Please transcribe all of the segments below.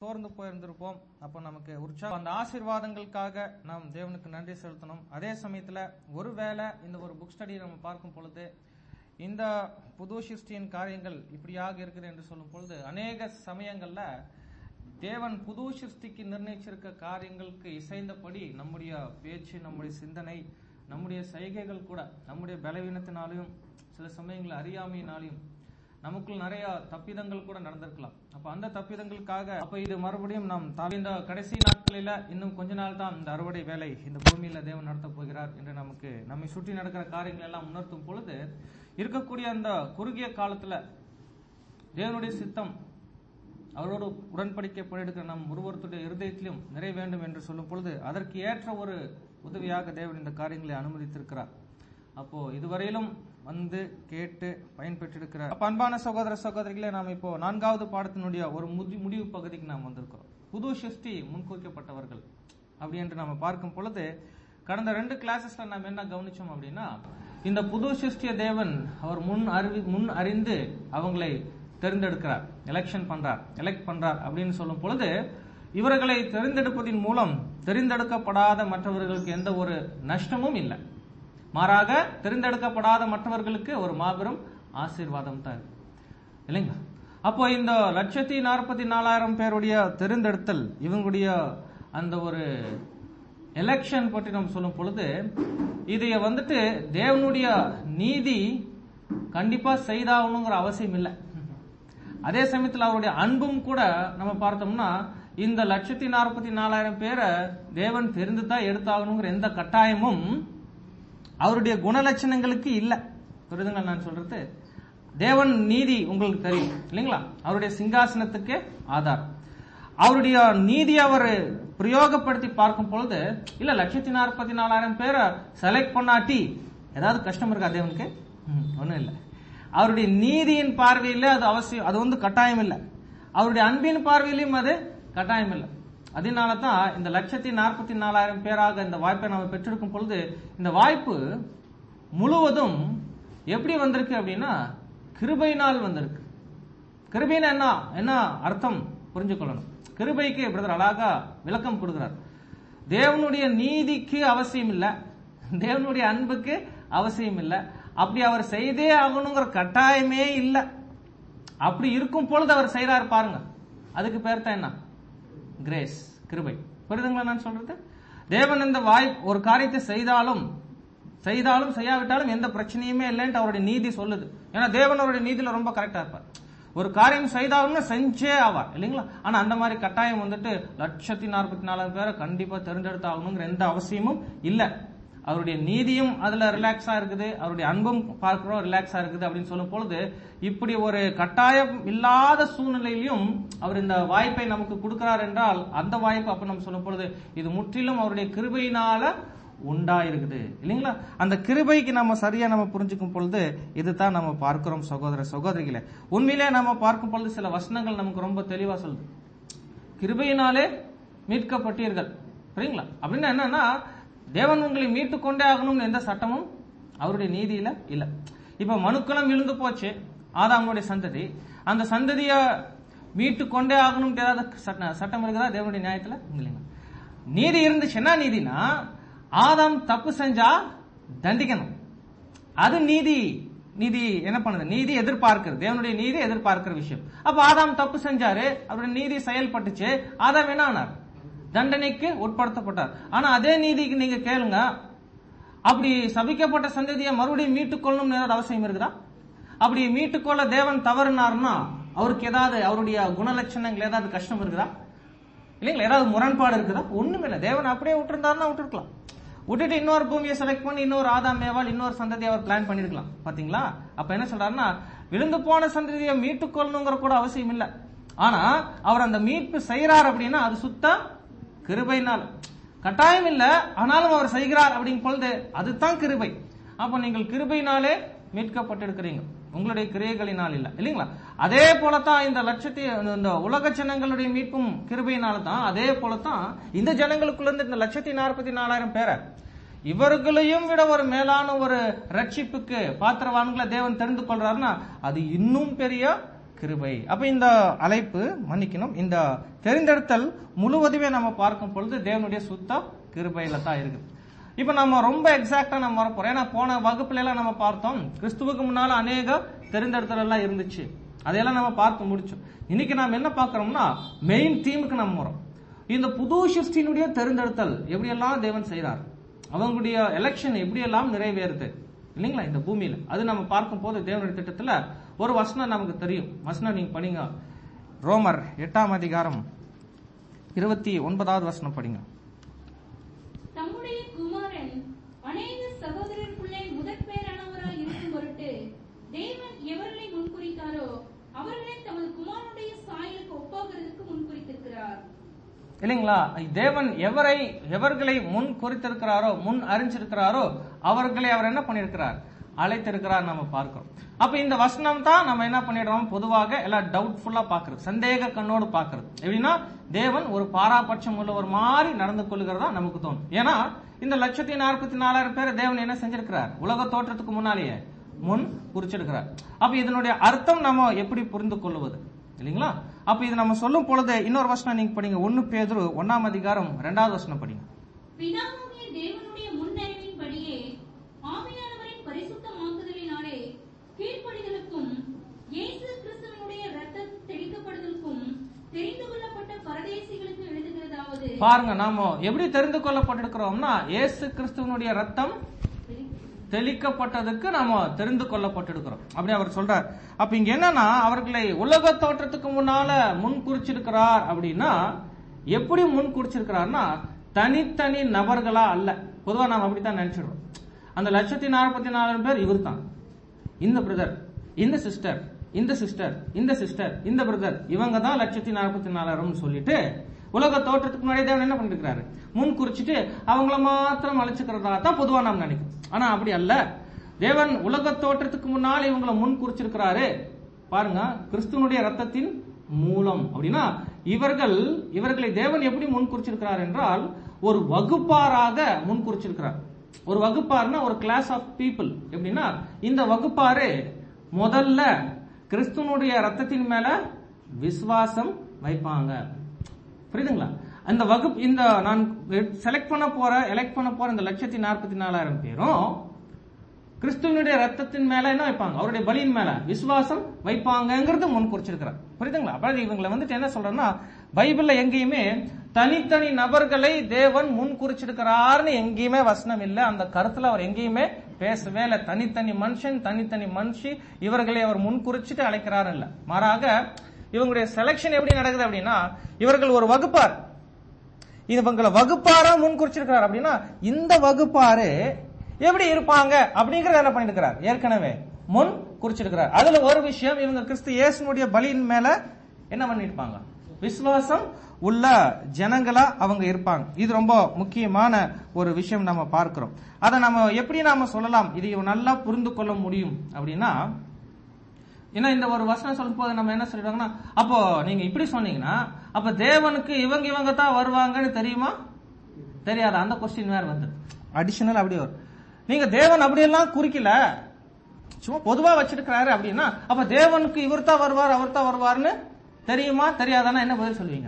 சோர்ந்து போயிருந்திருப்போம் அப்போ நமக்கு உற்சாகம் அந்த ஆசீர்வாதங்களுக்காக நாம் தேவனுக்கு நன்றி செலுத்தணும் அதே சமயத்துல ஒருவேளை இந்த ஒரு புக் ஸ்டடி நம்ம பார்க்கும் பொழுது இந்த புது சிருஷ்டியின் காரியங்கள் இப்படியாக இருக்குது என்று சொல்லும் பொழுது அநேக சமயங்கள்ல தேவன் புது சிருஷ்டிக்கு நிர்ணயிச்சிருக்க காரியங்களுக்கு இசைந்தபடி நம்முடைய பேச்சு நம்முடைய சிந்தனை நம்முடைய செய்கைகள் கூட நம்முடைய பலவீனத்தினாலையும் சில சமயங்கள் அறியாமையினாலையும் நமக்குள் நிறைய தப்பிதங்கள் கூட நடந்திருக்கலாம் அப்ப அந்த தப்பிதங்களுக்காக அப்ப இது மறுபடியும் நாம் தா- இந்த கடைசி நாட்களில இன்னும் கொஞ்ச நாள் தான் இந்த அறுவடை வேலை இந்த பூமியில தேவன் நடத்த போகிறார் என்று நமக்கு நம்மை சுற்றி நடக்கிற காரியங்கள் எல்லாம் உணர்த்தும் பொழுது இருக்கக்கூடிய அந்த குறுகிய காலத்துல தேவனுடைய சித்தம் அவரோடு உடன்படிக்கை பண்ணியிருக்கிற நம் ஒருவருடைய இருதயத்திலும் நிறை வேண்டும் என்று சொல்லும் பொழுது அதற்கு ஏற்ற ஒரு உதவியாக தேவன் இந்த காரியங்களை அனுமதித்திருக்கிறார் அப்போ இதுவரையிலும் வந்து கேட்டு பயன்பெற்றிருக்கிறார் அப்ப அன்பான சகோதர சகோதரிகளே நாம் இப்போ நான்காவது பாடத்தினுடைய ஒரு முதி- முடிவு பகுதிக்கு நாம் வந்திருக்கிறோம் புது சிருஷ்டி முன்குறிக்கப்பட்டவர்கள் அப்படி என்று நாம பார்க்கும் பொழுது கடந்த ரெண்டு கிளாஸஸ்ல நாம் என்ன கவனிச்சோம் அப்படின்னா இந்த புது சிருஷ்டிய தேவன் அவர் முன் அறிவி முன் அறிந்து அவங்களை தேர்ந்தெடுக்கிறார் எலெக்ஷன் பண்றார் எலெக்ட் பண்றார் அப்படின்னு சொல்லும் பொழுது இவர்களை தெரிந்தெடுப்பதின் மூலம் தெரிந்தெடுக்கப்படாத மற்றவர்களுக்கு எந்த ஒரு நஷ்டமும் இல்லை மாறாக தெரிந்தெடுக்கப்படாத மற்றவர்களுக்கு ஒரு மாபெரும் ஆசீர்வாதம் தான் இருக்கு. இல்லைங்களா அப்போ இந்த லட்சத்தி நாற்பத்தி நாலாயிரம் பேருடைய தெரிந்தெடுத்தல் இவங்களுடைய அந்த ஒரு எலெக்ஷன் பற்றி நம்ம சொல்லும் பொழுது இதைய வந்துட்டு தேவனுடைய நீதி கண்டிப்பா செய்தாகணுங்கிற அவசியம் இல்லை அதே சமயத்தில் அவருடைய அன்பும் கூட நம்ம பார்த்தோம்னா இந்த லட்சத்தி நாற்பத்தி நாலாயிரம் பேரை தேவன் தெரிந்து தான் எடுத்தாகணுங்கிற எந்த கட்டாயமும் அவருடைய குணலட்சணங்களுக்கு இல்ல புரியுதுங்களா நான் சொல்றது தேவன் நீதி உங்களுக்கு தெரியும் இல்லைங்களா அவருடைய சிங்காசனத்துக்கு ஆதாரம் அவருடைய நீதி அவர் பிரயோகப்படுத்தி பார்க்கும் பொழுது இல்ல லட்சத்தி நாற்பத்தி நாலாயிரம் பேரை செலக்ட் பண்ணாட்டி ஏதாவது கஷ்டம் இருக்கா தேவனுக்கு ம், ஒண்ணும் இல்ல அவருடைய நீதியின் பார்வையில அது அவசியம் அது வந்து கட்டாயம் இல்லை அவருடைய அன்பின் பார்வையிலும் அது கட்டாயம் இல்லை அதனால தான் இந்த லட்சத்தி நாற்பத்தி நாலாயிரம் பேராக இந்த வாய்ப்பை நம்ம பெற்றிருக்கும் பொழுது இந்த வாய்ப்பு முழுவதும் எப்படி வந்திருக்கு அப்படின்னா கிருபையினால் வந்திருக்கு கிருபைன்னு என்ன என்ன அர்த்தம் புரிஞ்சுக்கொள்ளணும் கிருபைக்கு பிரதர் அழகா விளக்கம் கொடுக்கிறார் தேவனுடைய நீதிக்கு அவசியம் இல்ல தேவனுடைய அன்புக்கு அவசியம் இல்ல அப்படி அவர் செய்தே ஆகணுங்கிற கட்டாயமே இல்ல அப்படி இருக்கும் பொழுது அவர் செய்யறாரு பாருங்க அதுக்கு பேர் தான் என்ன கிரேஸ் கிருபை புரியுதுங்களா நான் சொல்றது தேவன் இந்த வாய் ஒரு காரியத்தை செய்தாலும் செய்தாலும் செய்யாவிட்டாலும் எந்த பிரச்சனையுமே இல்லைன்ட்டு அவருடைய நீதி சொல்லுது ஏன்னா தேவன் அவருடைய நீதியில ரொம்ப கரெக்டா இருப்பார் ஒரு காரியம் செய்தாலும்னா செஞ்சே ஆவார் இல்லைங்களா ஆனா அந்த மாதிரி கட்டாயம் வந்துட்டு லட்சத்தி நாற்பத்தி நாலாயிரம் பேரை கண்டிப்பா தெரிஞ்செடுத்து ஆகணுங்கிற எந்த அவசியமும் இல்ல அவருடைய நீதியும் அதுல ரிலாக்ஸா இருக்குது அவருடைய அன்பும் பார்க்கிறோம் ரிலாக்ஸா இருக்குது அப்படின்னு சொல்லும் பொழுது இப்படி ஒரு கட்டாயம் இல்லாத சூழ்நிலையிலும் அவர் இந்த வாய்ப்பை நமக்கு கொடுக்கிறார் என்றால் அந்த வாய்ப்பு அப்ப நம்ம சொல்லும் பொழுது இது முற்றிலும் அவருடைய கிருபையினால உண்டா இருக்குது இல்லைங்களா அந்த கிருபைக்கு நம்ம சரியா நம்ம புரிஞ்சுக்கும் பொழுது இதுதான் நம்ம பார்க்கிறோம் சகோதர சகோதரிகளே உண்மையிலே நம்ம பார்க்கும் பொழுது சில வசனங்கள் நமக்கு ரொம்ப தெளிவா சொல்லுது கிருபையினாலே மீட்கப்பட்டீர்கள் சரிங்களா அப்படின்னா என்னன்னா தேவன் உங்களை மீட்டு கொண்டே ஆகணும்னு எந்த சட்டமும் அவருடைய நீதியில இல்ல இப்ப மனுக்களம் விழுந்து போச்சு ஆதாமுடைய சந்ததி அந்த சந்ததிய மீட்டு கொண்டே ஆகணும்னு ஏதாவது சட்ட- சட்டம் இருக்குதா தேவனுடைய நியாயத்துல இல்லைங்க நீதி இருந்துச்சு என்ன நீதினா ஆதாம் தப்பு செஞ்சா தண்டிக்கணும் அது நீதி நீதி என்ன பண்ணுது நீதி எதிர்பார்க்கிறது தேவனுடைய நீதி எதிர்பார்க்கிற விஷயம் அப்ப ஆதாம் தப்பு செஞ்சாரு அவருடைய நீதி செயல்பட்டுச்சு ஆதாம் என்ன ஆனார் தண்டனைக்கு உட்படுத்தப்பட்டார் ஆனா அதே நீதிக்கு நீங்க கேளுங்க அப்படி சபிக்கப்பட்ட சந்ததியை மறுபடியும் மீட்டுக்கொள்ளணும்னு ஏதாவது அவசியம் இருக்குதா அப்படி மீட்டுக்கொள்ள தேவன் தவறுனார்னா அவருக்கு ஏதாவது அவருடைய குணலட்சணங்கள் ஏதாவது கஷ்டம் இருக்குதா இல்லைங்களா ஏதாவது முரண்பாடு இருக்குதா ஒண்ணுமே இல்லை தேவன் அப்படியே விட்டுருந்தாருன்னா விட்டுருக்கலாம் விட்டுட்டு இன்னொரு பூமியை செலக்ட் பண்ணி இன்னொரு ஆதாம் மேவால் இன்னொரு சந்ததியை அவர் பிளான் பண்ணிருக்கலாம் பாத்தீங்களா அப்ப என்ன சொல்றாருன்னா விழுந்து போன சந்ததியை மீட்டுக்கொள்ளணுங்கிற கூட அவசியம் இல்ல ஆனா அவர் அந்த மீட்பு செய்யறார் அப்படின்னா அது சுத்த கிருபைனால கட்டாயம் இல்ல ஆனாலும் அவர் செய்கிறார் அப்படிங்கும் பொழுது அதுதான் கிருபை அப்ப நீங்கள் கிருபையினாலே மீட்கப்பட்டிருக்கிறீங்க உங்களுடைய கிரியைகளினால் இல்ல இல்லைங்களா அதே போலத்தான் இந்த லட்சத்தி இந்த உலக ஜனங்களுடைய மீட்பும் கிருபையினால தான் அதே போலத்தான் இந்த ஜனங்களுக்குள்ள இருந்து இந்த லட்சத்தி நாற்பத்தி நாலாயிரம் பேரை இவர்களையும் விட ஒரு மேலான ஒரு ரட்சிப்புக்கு பாத்திரவான்களை தேவன் தெரிந்து கொள்றாருன்னா அது இன்னும் பெரிய கிருபை அப்ப இந்த அழைப்பு மன்னிக்கணும் இந்த தெரிந்தெடுத்தல் முழுவதுமே நம்ம பார்க்கும் பொழுது தேவனுடைய சுத்த கிருபையில தான் இருக்குது இப்ப நம்ம ரொம்ப எக்ஸாக்டா நம்ம வரப்போறோம் ஏன்னா போன வகுப்புல எல்லாம் நம்ம பார்த்தோம் கிறிஸ்துவுக்கு முன்னால அநேக தெரிந்தெடுத்தல் எல்லாம் இருந்துச்சு அதையெல்லாம் நம்ம பார்த்து முடிச்சோம் இன்னைக்கு நாம் என்ன பார்க்கறோம்னா மெயின் தீமுக்கு நம்ம வரோம் இந்த புது சிருஷ்டியினுடைய தெரிந்தெடுத்தல் எப்படியெல்லாம் தேவன் செய்றார் அவங்களுடைய எலெக்ஷன் எப்படியெல்லாம் நிறைவேறுது இல்லைங்களா இந்த பூமியில அது நம்ம பார்க்கும் போது தேவனுடைய திட்டத்துல ஒரு வசனம் நமக்கு தெரியும் வசனம் நீங்க படிங்க ரோமர் எட்டாம் அதிகாரம் இருபத்தி ஒன்பதாவது வசனம் படிங்க தம்முடைய குமாரன் அநேக சகோதரருக்குள்ளே முதற் பேரானவராய் இருக்கும் பொருட்டு தேவன் எவர்களை முன்குறித்தாரோ அவர்களை தமது குமாரனுடைய சாயலுக்கு ஒப்பாகிறதுக்கு முன்குறித்திருக்கிறார் இல்லைங்களா தேவன் எவரை எவர்களை முன் குறித்திருக்கிறாரோ முன் அறிஞ்சிருக்கிறாரோ அவர்களை அவர் என்ன பண்ணியிருக்கிறார் அழைத்திருக்கிறார் நம்ம பார்க்கிறோம் அப்ப இந்த வசனம் தான் நம்ம என்ன பண்ணிடுறோம் பொதுவாக எல்லாம் டவுட்ஃபுல்லா பாக்குறது சந்தேக கண்ணோடு பாக்குறது எப்படின்னா தேவன் ஒரு பாராபட்சம் உள்ளவர் மாதிரி நடந்து கொள்கிறதா நமக்கு தோணும் ஏன்னா இந்த லட்சத்தி நாற்பத்தி நாலாயிரம் பேர் தேவன் என்ன செஞ்சிருக்கிறார் உலக தோற்றத்துக்கு முன்னாலேயே முன் குறிச்சிருக்கிறார் அப்ப இதனுடைய அர்த்தம் நம்ம எப்படி புரிந்து கொள்வது இல்லைங்களா அப்ப இது நம்ம சொல்லும் பொழுது இன்னொரு வசனம் நீங்க படிங்க ஒன்னு பேதுரு ஒன்னாம் அதிகாரம் ரெண்டாவது வசனம் படிங்க பிதாவாகிய தேவனுடைய முன்னறிவின்படியே ஆவியானவரின் பரிசுத்தமாக்குதலினாலே கீழ்ப்படிதலுக்கும் இயேசு கிறிஸ்துவனுடைய ரத்தம் தெளிக்கப்படுதலுக்கும் தெரிந்து கொள்ளப்பட்ட பரதேசிகளுக்கு எழுதுகிறதாவது பாருங்க நாம எப்படி தெரிந்து கொள்ளப்பட்டிருக்கிறோம்னா இயேசு கிறிஸ்துவனுடைய ரத்தம் தெளிக்கப்பட்டதுக்கு நாம தெரிந்து கொள்ளப்பட்டிருக்கிறோம் அப்படி அவர் சொல்றார் அப்ப இங்க என்னன்னா அவர்களை உலக தோற்றத்துக்கு முன்னால முன் குறிச்சிருக்கிறார் அப்படின்னா எப்படி முன் குறிச்சிருக்கிறார்னா தனித்தனி நபர்களா அல்ல பொதுவா நாம் அப்படித்தான் நினைச்சிடுறோம் அந்த லட்சத்தி நாற்பத்தி நாலாயிரம் பேர் இவர் தான் இந்த பிரதர் இந்த சிஸ்டர் இந்த சிஸ்டர் இந்த சிஸ்டர் இந்த பிரதர் இவங்க தான் லட்சத்தி நாற்பத்தி நாலாயிரம் சொல்லிட்டு உலக தோற்றத்துக்கு முன்னாடி தேவன் என்ன பண்ணிருக்கிறாரு முன் குறிச்சிட்டு அவங்கள மாத்திரம் அழைச்சுக்கிறதா தான் பொதுவா நாம் நினைக்கிறோம் ஆனா அப்படி அல்ல தேவன் உலக தோற்றத்துக்கு முன்னால் இவங்களை முன் குறிச்சிருக்கிறாரு பாருங்க கிறிஸ்துவனுடைய ரத்தத்தின் மூலம் அப்படின்னா இவர்கள் இவர்களை தேவன் எப்படி முன் குறிச்சிருக்கிறார் என்றால் ஒரு வகுப்பாராக முன் குறிச்சிருக்கிறார் ஒரு வகுப்பார்னா ஒரு கிளாஸ் ஆஃப் பீப்புள் எப்படின்னா இந்த வகுப்பாரு முதல்ல கிறிஸ்துவனுடைய ரத்தத்தின் மேல விசுவாசம் வைப்பாங்க புரியுதுங்களா அந்த வகுப்பு இந்த நான் செலக்ட் பண்ண போற எலெக்ட் பண்ண போற இந்த லட்சத்தி நாற்பத்தி நாலாயிரம் பேரும் கிறிஸ்துவனுடைய ரத்தத்தின் மேல என்ன வைப்பாங்க அவருடைய பலியின் மேல விசுவாசம் வைப்பாங்கங்கிறது முன் குறிச்சிருக்கிறார் புரியுதுங்களா அப்ப இவங்களை வந்துட்டு என்ன சொல்றேன்னா பைபிள்ல எங்கேயுமே தனித்தனி நபர்களை தேவன் முன் குறிச்சிருக்கிறார்னு எங்கேயுமே வசனம் இல்ல அந்த கருத்துல அவர் எங்கேயுமே பேசவே இல்ல தனித்தனி மனுஷன் தனித்தனி மனுஷி இவர்களை அவர் முன் குறிச்சிட்டு அழைக்கிறார் இல்ல மாறாக இவங்களுடைய செலக்ஷன் எப்படி நடக்குது அப்படின்னா இவர்கள் ஒரு வகுப்பார் இவங்களை வகுப்பாரா முன் குறிச்சிருக்கிறார் அப்படின்னா இந்த வகுப்பாரு எப்படி இருப்பாங்க அப்படிங்கறத என்ன பண்ணிருக்கிறார் ஏற்கனவே முன் குறிச்சிருக்கிறார் அதுல ஒரு விஷயம் இவங்க கிறிஸ்து இயேசுனுடைய பலியின் மேல என்ன பண்ணிருப்பாங்க விசுவாசம் உள்ள ஜனங்களா அவங்க இருப்பாங்க இது ரொம்ப முக்கியமான ஒரு விஷயம் நம்ம பார்க்கிறோம் அதை நம்ம எப்படி நாம சொல்லலாம் இது நல்லா புரிந்து கொள்ள முடியும் அப்படின்னா ஏன்னா இந்த ஒரு வசனம் சொல்லும் போது நம்ம என்ன சொல்லிடுவாங்கன்னா அப்போ நீங்க இப்படி சொன்னீங்கன்னா அப்ப தேவனுக்கு இவங்க இவங்க தான் வருவாங்கன்னு தெரியுமா தெரியாது அந்த கொஸ்டின் வேற வந்து அடிஷனல் அப்படி வரும் நீங்க தேவன் அப்படியெல்லாம் குறிக்கல சும்மா பொதுவா வச்சிருக்கிறாரு அப்படின்னா அப்ப தேவனுக்கு இவர் தான் வருவார் அவர் தான் வருவார்னு தெரியுமா தெரியாதானா என்ன பதில் சொல்லுவீங்க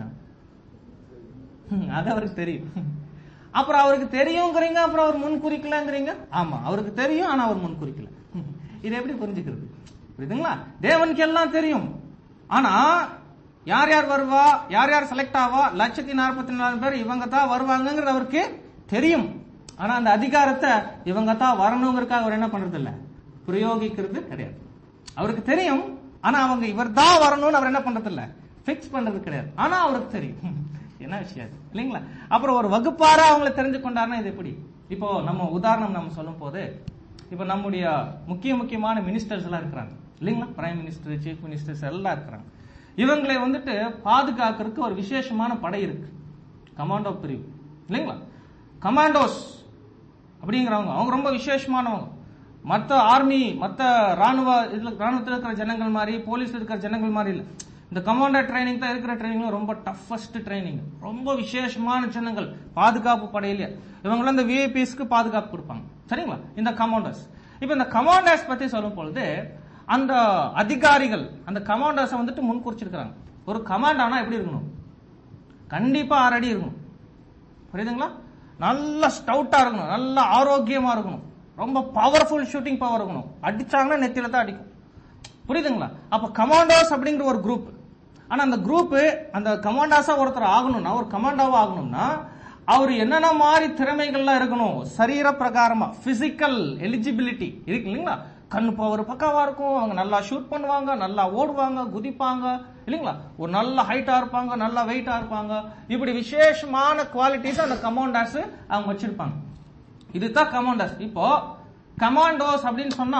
ஹம், அது அவருக்கு தெரியும் அப்புறம் அவருக்கு தெரியுங்கிறீங்க அப்புறம் அவர் முன் குறிக்கலங்கிறீங்க ஆமா அவருக்கு தெரியும் ஆனா அவர் முன் குறிக்கல ஹம், இதை எப்படி புரிஞ்சுக்கிறது புரியுதுங்களா தேவனுக்கு எல்லாம் தெரியும் ஆனா யார் யார் வருவா யார் யார் செலக்ட் ஆவா லட்சத்தி நாற்பத்தி நாலு பேர் இவங்க தான் வருவாங்கங்கிறது அவருக்கு தெரியும் ஆனா அந்த அதிகாரத்தை இவங்க தான் வரணுங்கிறதுக்காக அவர் என்ன பண்றது இல்ல பிரயோகிக்கிறது கிடையாது அவருக்கு தெரியும் ஆனா அவங்க இவர் தான் வரணும்னு அவர் என்ன பண்றது இல்ல பிக்ஸ் பண்றது கிடையாது ஆனா அவருக்கு தெரியும் என்ன விஷயம் அது? இல்லைங்களா அப்புறம் ஒரு வகுப்பாரா அவங்களை தெரிஞ்சு கொண்டாருன்னா இது எப்படி இப்போ நம்ம உதாரணம் நம்ம சொல்லும் போது இப்போ நம்முடைய முக்கிய முக்கியமான மினிஸ்டர்ஸ் எல்லாம் இருக்கிறாங்க இல்லைங்களா பிரைம் மினிஸ்டர் சீஃப் மினிஸ்டர்ஸ் எல்லாம் இருக்கிறாங்க இவங்களை வந்துட்டு பாதுகாக்கிறதுக்கு ஒரு விசேஷமான படை இருக்கு கமாண்டோ பிரிவு இல்லைங்களா கமாண்டோஸ் அப்படிங்கிறவங்க அவங்க ரொம்ப விசேஷமானவங்க மற்ற ஆர்மி மற்ற ராணுவ இதுல ராணுவத்தில் இருக்கிற ஜனங்கள் மாதிரி போலீஸ் இருக்கிற ஜனங்கள் மாதிரி இல்ல இந்த கமாண்டர் ட்ரைனிங் தான் இருக்கிற ட்ரைனிங்ல ரொம்ப டஃபஸ்ட் ட்ரைனிங் ரொம்ப விசேஷமான ஜனங்கள் பாதுகாப்பு படையில இவங்க இந்த விஐபிஸ்க்கு பாதுகாப்பு கொடுப்பாங்க சரிங்களா இந்த கமாண்டர்ஸ் இப்போ இந்த கமாண்டர்ஸ் பத்தி சொல்லும் பொழுது அந்த அதிகாரிகள் அந்த கமாண்டர்ஸை வந்துட்டு முன் குறிச்சிருக்கிறாங்க ஒரு கமாண்ட் ஆனா எப்படி இருக்கணும் கண்டிப்பா ஆறு அடி இருக்கணும் புரியுதுங்களா நல்ல ஸ்டவுட்டா இருக்கணும் நல்ல ஆரோக்கியமா இருக்கணும் ரொம்ப பவர்ஃபுல் ஷூட்டிங் பவர் இருக்கணும் அடிச்சாங்கன்னா நெத்தியில தான் அடிக்கும் புரியுதுங்களா அப்ப கமாண்டோஸ் அப்படிங்கிற ஒரு குரூப் ஆனா அந்த குரூப் அந்த கமாண்டாஸா ஒருத்தர் ஆகணும்னா ஒரு கமாண்டாவா ஆகணும்னா அவர் என்னென்ன மாதிரி திறமைகள்லாம் இருக்கணும் சரீர பிரகாரமா பிசிக்கல் எலிஜிபிலிட்டி இருக்கு இல்லைங்களா கண் பவர் பக்காவா இருக்கும் அவங்க நல்லா ஷூட் பண்ணுவாங்க நல்லா ஓடுவாங்க குதிப்பாங்க இல்லைங்களா ஒரு நல்ல ஹைட்டா இருப்பாங்க நல்லா வெயிட்டா இருப்பாங்க இப்படி விசேஷமான குவாலிட்டிஸ் அந்த கமாண்டாஸ் அவங்க வச்சிருப்பாங்க இதுதான் கமாண்டர்ஸ் இப்போ கமாண்டோஸ் அப்படின்னு சொன்னா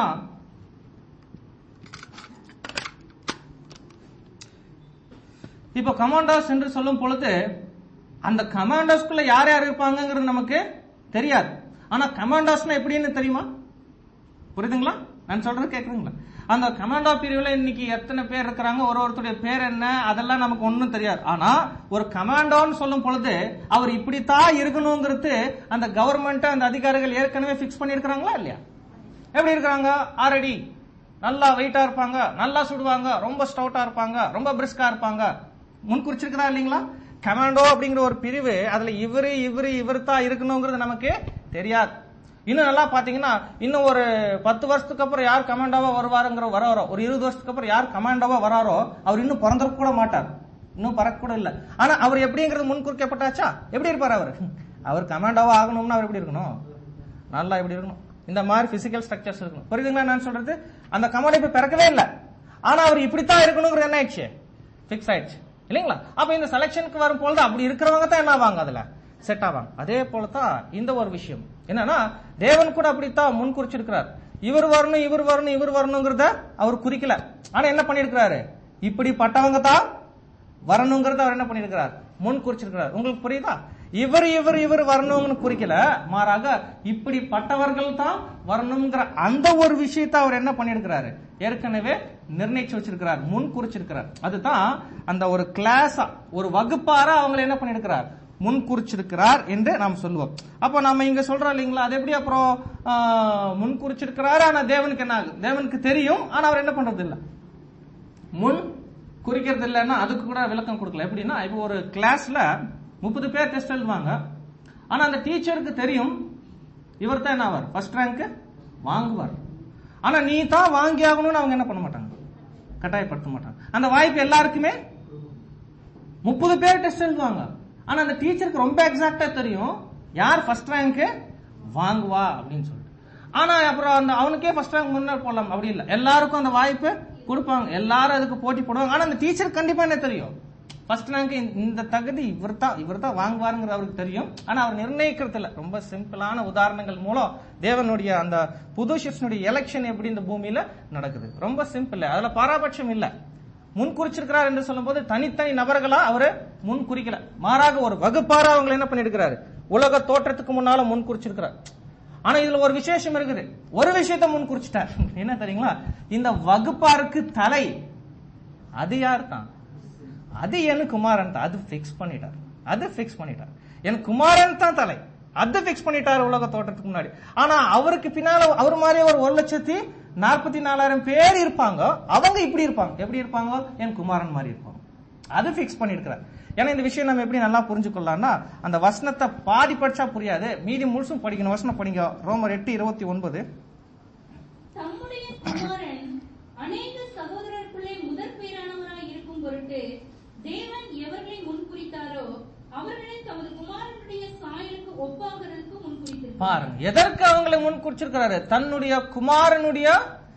இப்போ கமாண்டர்ஸ் என்று சொல்லும் பொழுது அந்த கமாண்டர்ஸ்குள்ள யார் யார் இருப்பாங்கங்கிறது நமக்கு தெரியாது ஆனா கமாண்டர்ஸ்னா எப்படின்னு தெரியுமா புரியுதுங்களா நான் சொல்றது கேக்குதுங்களா அந்த கமாண்டோ பிரிவுல இன்னைக்கு எத்தனை பேர் இருக்கிறாங்க ஒரு ஒருத்தருடைய பேர் என்ன அதெல்லாம் நமக்கு ஒண்ணும் தெரியாது ஆனா ஒரு கமாண்டோன்னு சொல்லும் பொழுது அவர் இப்படித்தான் இருக்கணுங்கிறது அந்த கவர்மெண்ட் அந்த அதிகாரிகள் ஏற்கனவே பிக்ஸ் பண்ணிருக்கிறாங்களா இல்லையா எப்படி இருக்காங்க ஆறடி நல்லா வெயிட்டா இருப்பாங்க நல்லா சுடுவாங்க ரொம்ப ஸ்டவுட்டா இருப்பாங்க ரொம்ப பிரிஸ்கா இருப்பாங்க முன் குறிச்சிருக்கிறா இல்லைங்களா கமாண்டோ அப்படிங்கிற ஒரு பிரிவு அதுல இவரு இவரு இவர் தான் இருக்கணுங்கிறது நமக்கு தெரியாது இன்னும் நல்லா பாத்தீங்கன்னா இன்னும் ஒரு பத்து வருஷத்துக்கு அப்புறம் யார் கமாண்டோவா வருவாருங்கிற வராரோ ஒரு இருபது வருஷத்துக்கு அப்புறம் யார் கமாண்டோவா வராரோ அவர் இன்னும் பிறந்திருக்க கூட மாட்டார் இன்னும் பறக்க கூட இல்ல ஆனா அவர் எப்படிங்கிறது முன் குறிக்கப்பட்டாச்சா எப்படி இருப்பார் அவர் அவர் கமாண்டோவா ஆகணும்னா அவர் எப்படி இருக்கணும் நல்லா எப்படி இருக்கணும் இந்த மாதிரி பிசிக்கல் ஸ்ட்ரக்சர்ஸ் இருக்கணும் புரியுதுங்களா நான் சொல்றது அந்த கமாண்ட் இப்ப பிறக்கவே இல்ல ஆனா அவர் இப்படித்தான் இருக்கணுங்கிறது என்ன ஆயிடுச்சு பிக்ஸ் ஆயிடுச்சு இல்லைங்களா அப்ப இந்த செலெக்ஷனுக்கு வரும் பொழுது அப்படி இருக்கிறவங்க தான் என்ன ஆவாங்க அதுல செட் ஆவாங்க அதே போலதான் இந்த ஒரு விஷயம் என்னன்னா தேவன் கூட அப்படித்தான் முன் குறிச்சிருக்கிறார் இவர் வரணும் இவர் வரணும் இவர் வரணுங்கிறத அவர் குறிக்கல ஆனா என்ன பண்ணிருக்கிறாரு இப்படிப்பட்டவங்க தான் வரணுங்கிறத அவர் என்ன பண்ணிருக்கிறார் முன் குறிச்சிருக்கிறார் உங்களுக்கு புரியுதா இவர் இவர் இவர் வரணும்னு குறிக்கல மாறாக இப்படிப்பட்டவர்கள் தான் வரணுங்கிற அந்த ஒரு விஷயத்தை அவர் என்ன பண்ணிருக்கிறாரு ஏற்கனவே நிர்ணயிச்சு வச்சிருக்கிறார் முன் குறிச்சிருக்கிறார் அதுதான் அந்த ஒரு கிளாஸா ஒரு வகுப்பாரா அவங்களை என்ன பண்ணிருக்கிறார் முன் குறிச்சிருக்கிறார் என்று நாம் சொல்லுவோம் அப்போ நம்ம இங்க சொல்றோம் இல்லைங்களா அது எப்படி அப்புறம் ஆஹ், முன் குறிச்சிருக்கிறாரு ஆனா தேவனுக்கு என்ன ஆகுது தேவனுக்கு தெரியும் ஆனா அவர் என்ன பண்றது இல்ல முன் குறிக்கிறது இல்லைன்னா அதுக்கு கூட விளக்கம் கொடுக்கல எப்படின்னா இப்போ ஒரு கிளாஸ்ல முப்பது பேர் டெஸ்ட் எழுதுவாங்க ஆனா அந்த டீச்சருக்கு தெரியும் இவர் தான் என்ன ஆவார் ஃபர்ஸ்ட் ரேங்க் வாங்குவார் ஆனா நீ தான் வாங்கி ஆகணும்னு அவங்க என்ன பண்ண மாட்டாங்க கட்டாயப்படுத்த மாட்டாங்க அந்த வாய்ப்பு எல்லாருக்குமே முப்பது பேர் டெஸ்ட் எழுதுவாங்க ஆனா அந்த டீச்சருக்கு ரொம்ப எக்ஸாக்டா தெரியும் யார் ஃபர்ஸ்ட் ரேங்க் வாங்குவா அப்படின்னு சொல்லிட்டு ஆனா அப்புறம் அந்த அவனுக்கே ஃபர்ஸ்ட் ரேங்க் முன்னாடி போடலாம் அப்படி இல்ல எல்லாருக்கும் அந்த வாய்ப்பு கொடுப்பாங்க எல்லாரும் அதுக்கு போட்டி போடுவாங்க ஆனா அந்த டீச்சர் கண்டிப்பா என்ன தெரியும் ஃபர்ஸ்ட் ரேங்க் இந்த தகுதி இவர் தான் இவர் தான் வாங்குவாருங்கிறது அவருக்கு தெரியும் ஆனா அவர் நிர்ணயிக்கிறது இல்ல ரொம்ப சிம்பிளான உதாரணங்கள் மூலம் தேவனுடைய அந்த புது சிஷ்டனுடைய எலெக்ஷன் எப்படி இந்த பூமியில நடக்குது ரொம்ப சிம்பிள் அதுல பாராபட்சம் இல்ல முன் குறிச்சிருக்கிறார் என்று சொல்லும்போது தனித்தனி நபர்களா அவரு முன் குறிக்கல மாறாக ஒரு வகுப்பாரா அவங்க என்ன பண்ணிருக்கிறாரு உலக தோற்றத்துக்கு முன்னால முன் குறிச்சிருக்கிறார் ஆனா இதுல ஒரு விசேஷம் இருக்குது ஒரு விஷயத்தை முன் குறிச்சிட்டார் என்ன தெரியுங்களா இந்த வகுப்பாருக்கு தலை அது யார் தான் அது என் குமாரன் தான் அது பிக்ஸ் பண்ணிட்டார் அது பிக்ஸ் பண்ணிட்டார் என் குமாரன் தான் தலை அது பிக்ஸ் பண்ணிட்டார் உலக தோட்டத்துக்கு முன்னாடி ஆனா அவருக்கு பின்னால அவர் மாதிரியே ஒரு ஒரு லட்சத்தி நாற்பத்தி நாலாயிரம் பேர் இருப்பாங்க அவங்க இப்படி இருப்பாங்க எப்படி இருப்பாங்க என் குமாரன் மாதிரி இருப்பாங்க அது பிக்ஸ் பண்ணிருக்கிறார் ஏன்னா இந்த விஷயம் நம்ம எப்படி நல்லா புரிஞ்சுக்கொள்ளலாம்னா அந்த வசனத்தை பாதி படிச்சா புரியாது மீதி முழுசும் படிக்கணும் வசனம் படிங்க ரோமர் எட்டு இருபத்தி ஒன்பது தம்முடைய குமாரன் அநேக சகோதரருக்குள்ளே முதற் பேரானவராய் இருக்கும் பொருட்டு தேவன் எவர்களை முன்குறித்தாரோ அவர்களை தமது குமாரனுடைய சாயலுக்கு ஒப்பாகிறதுக்கு முன்குறித்திருக்கிறார் பாருங்க எதற்கு அவங்களை முன் குறிச்சிருக்கிறாரு தன்னுடைய குமாரனுடைய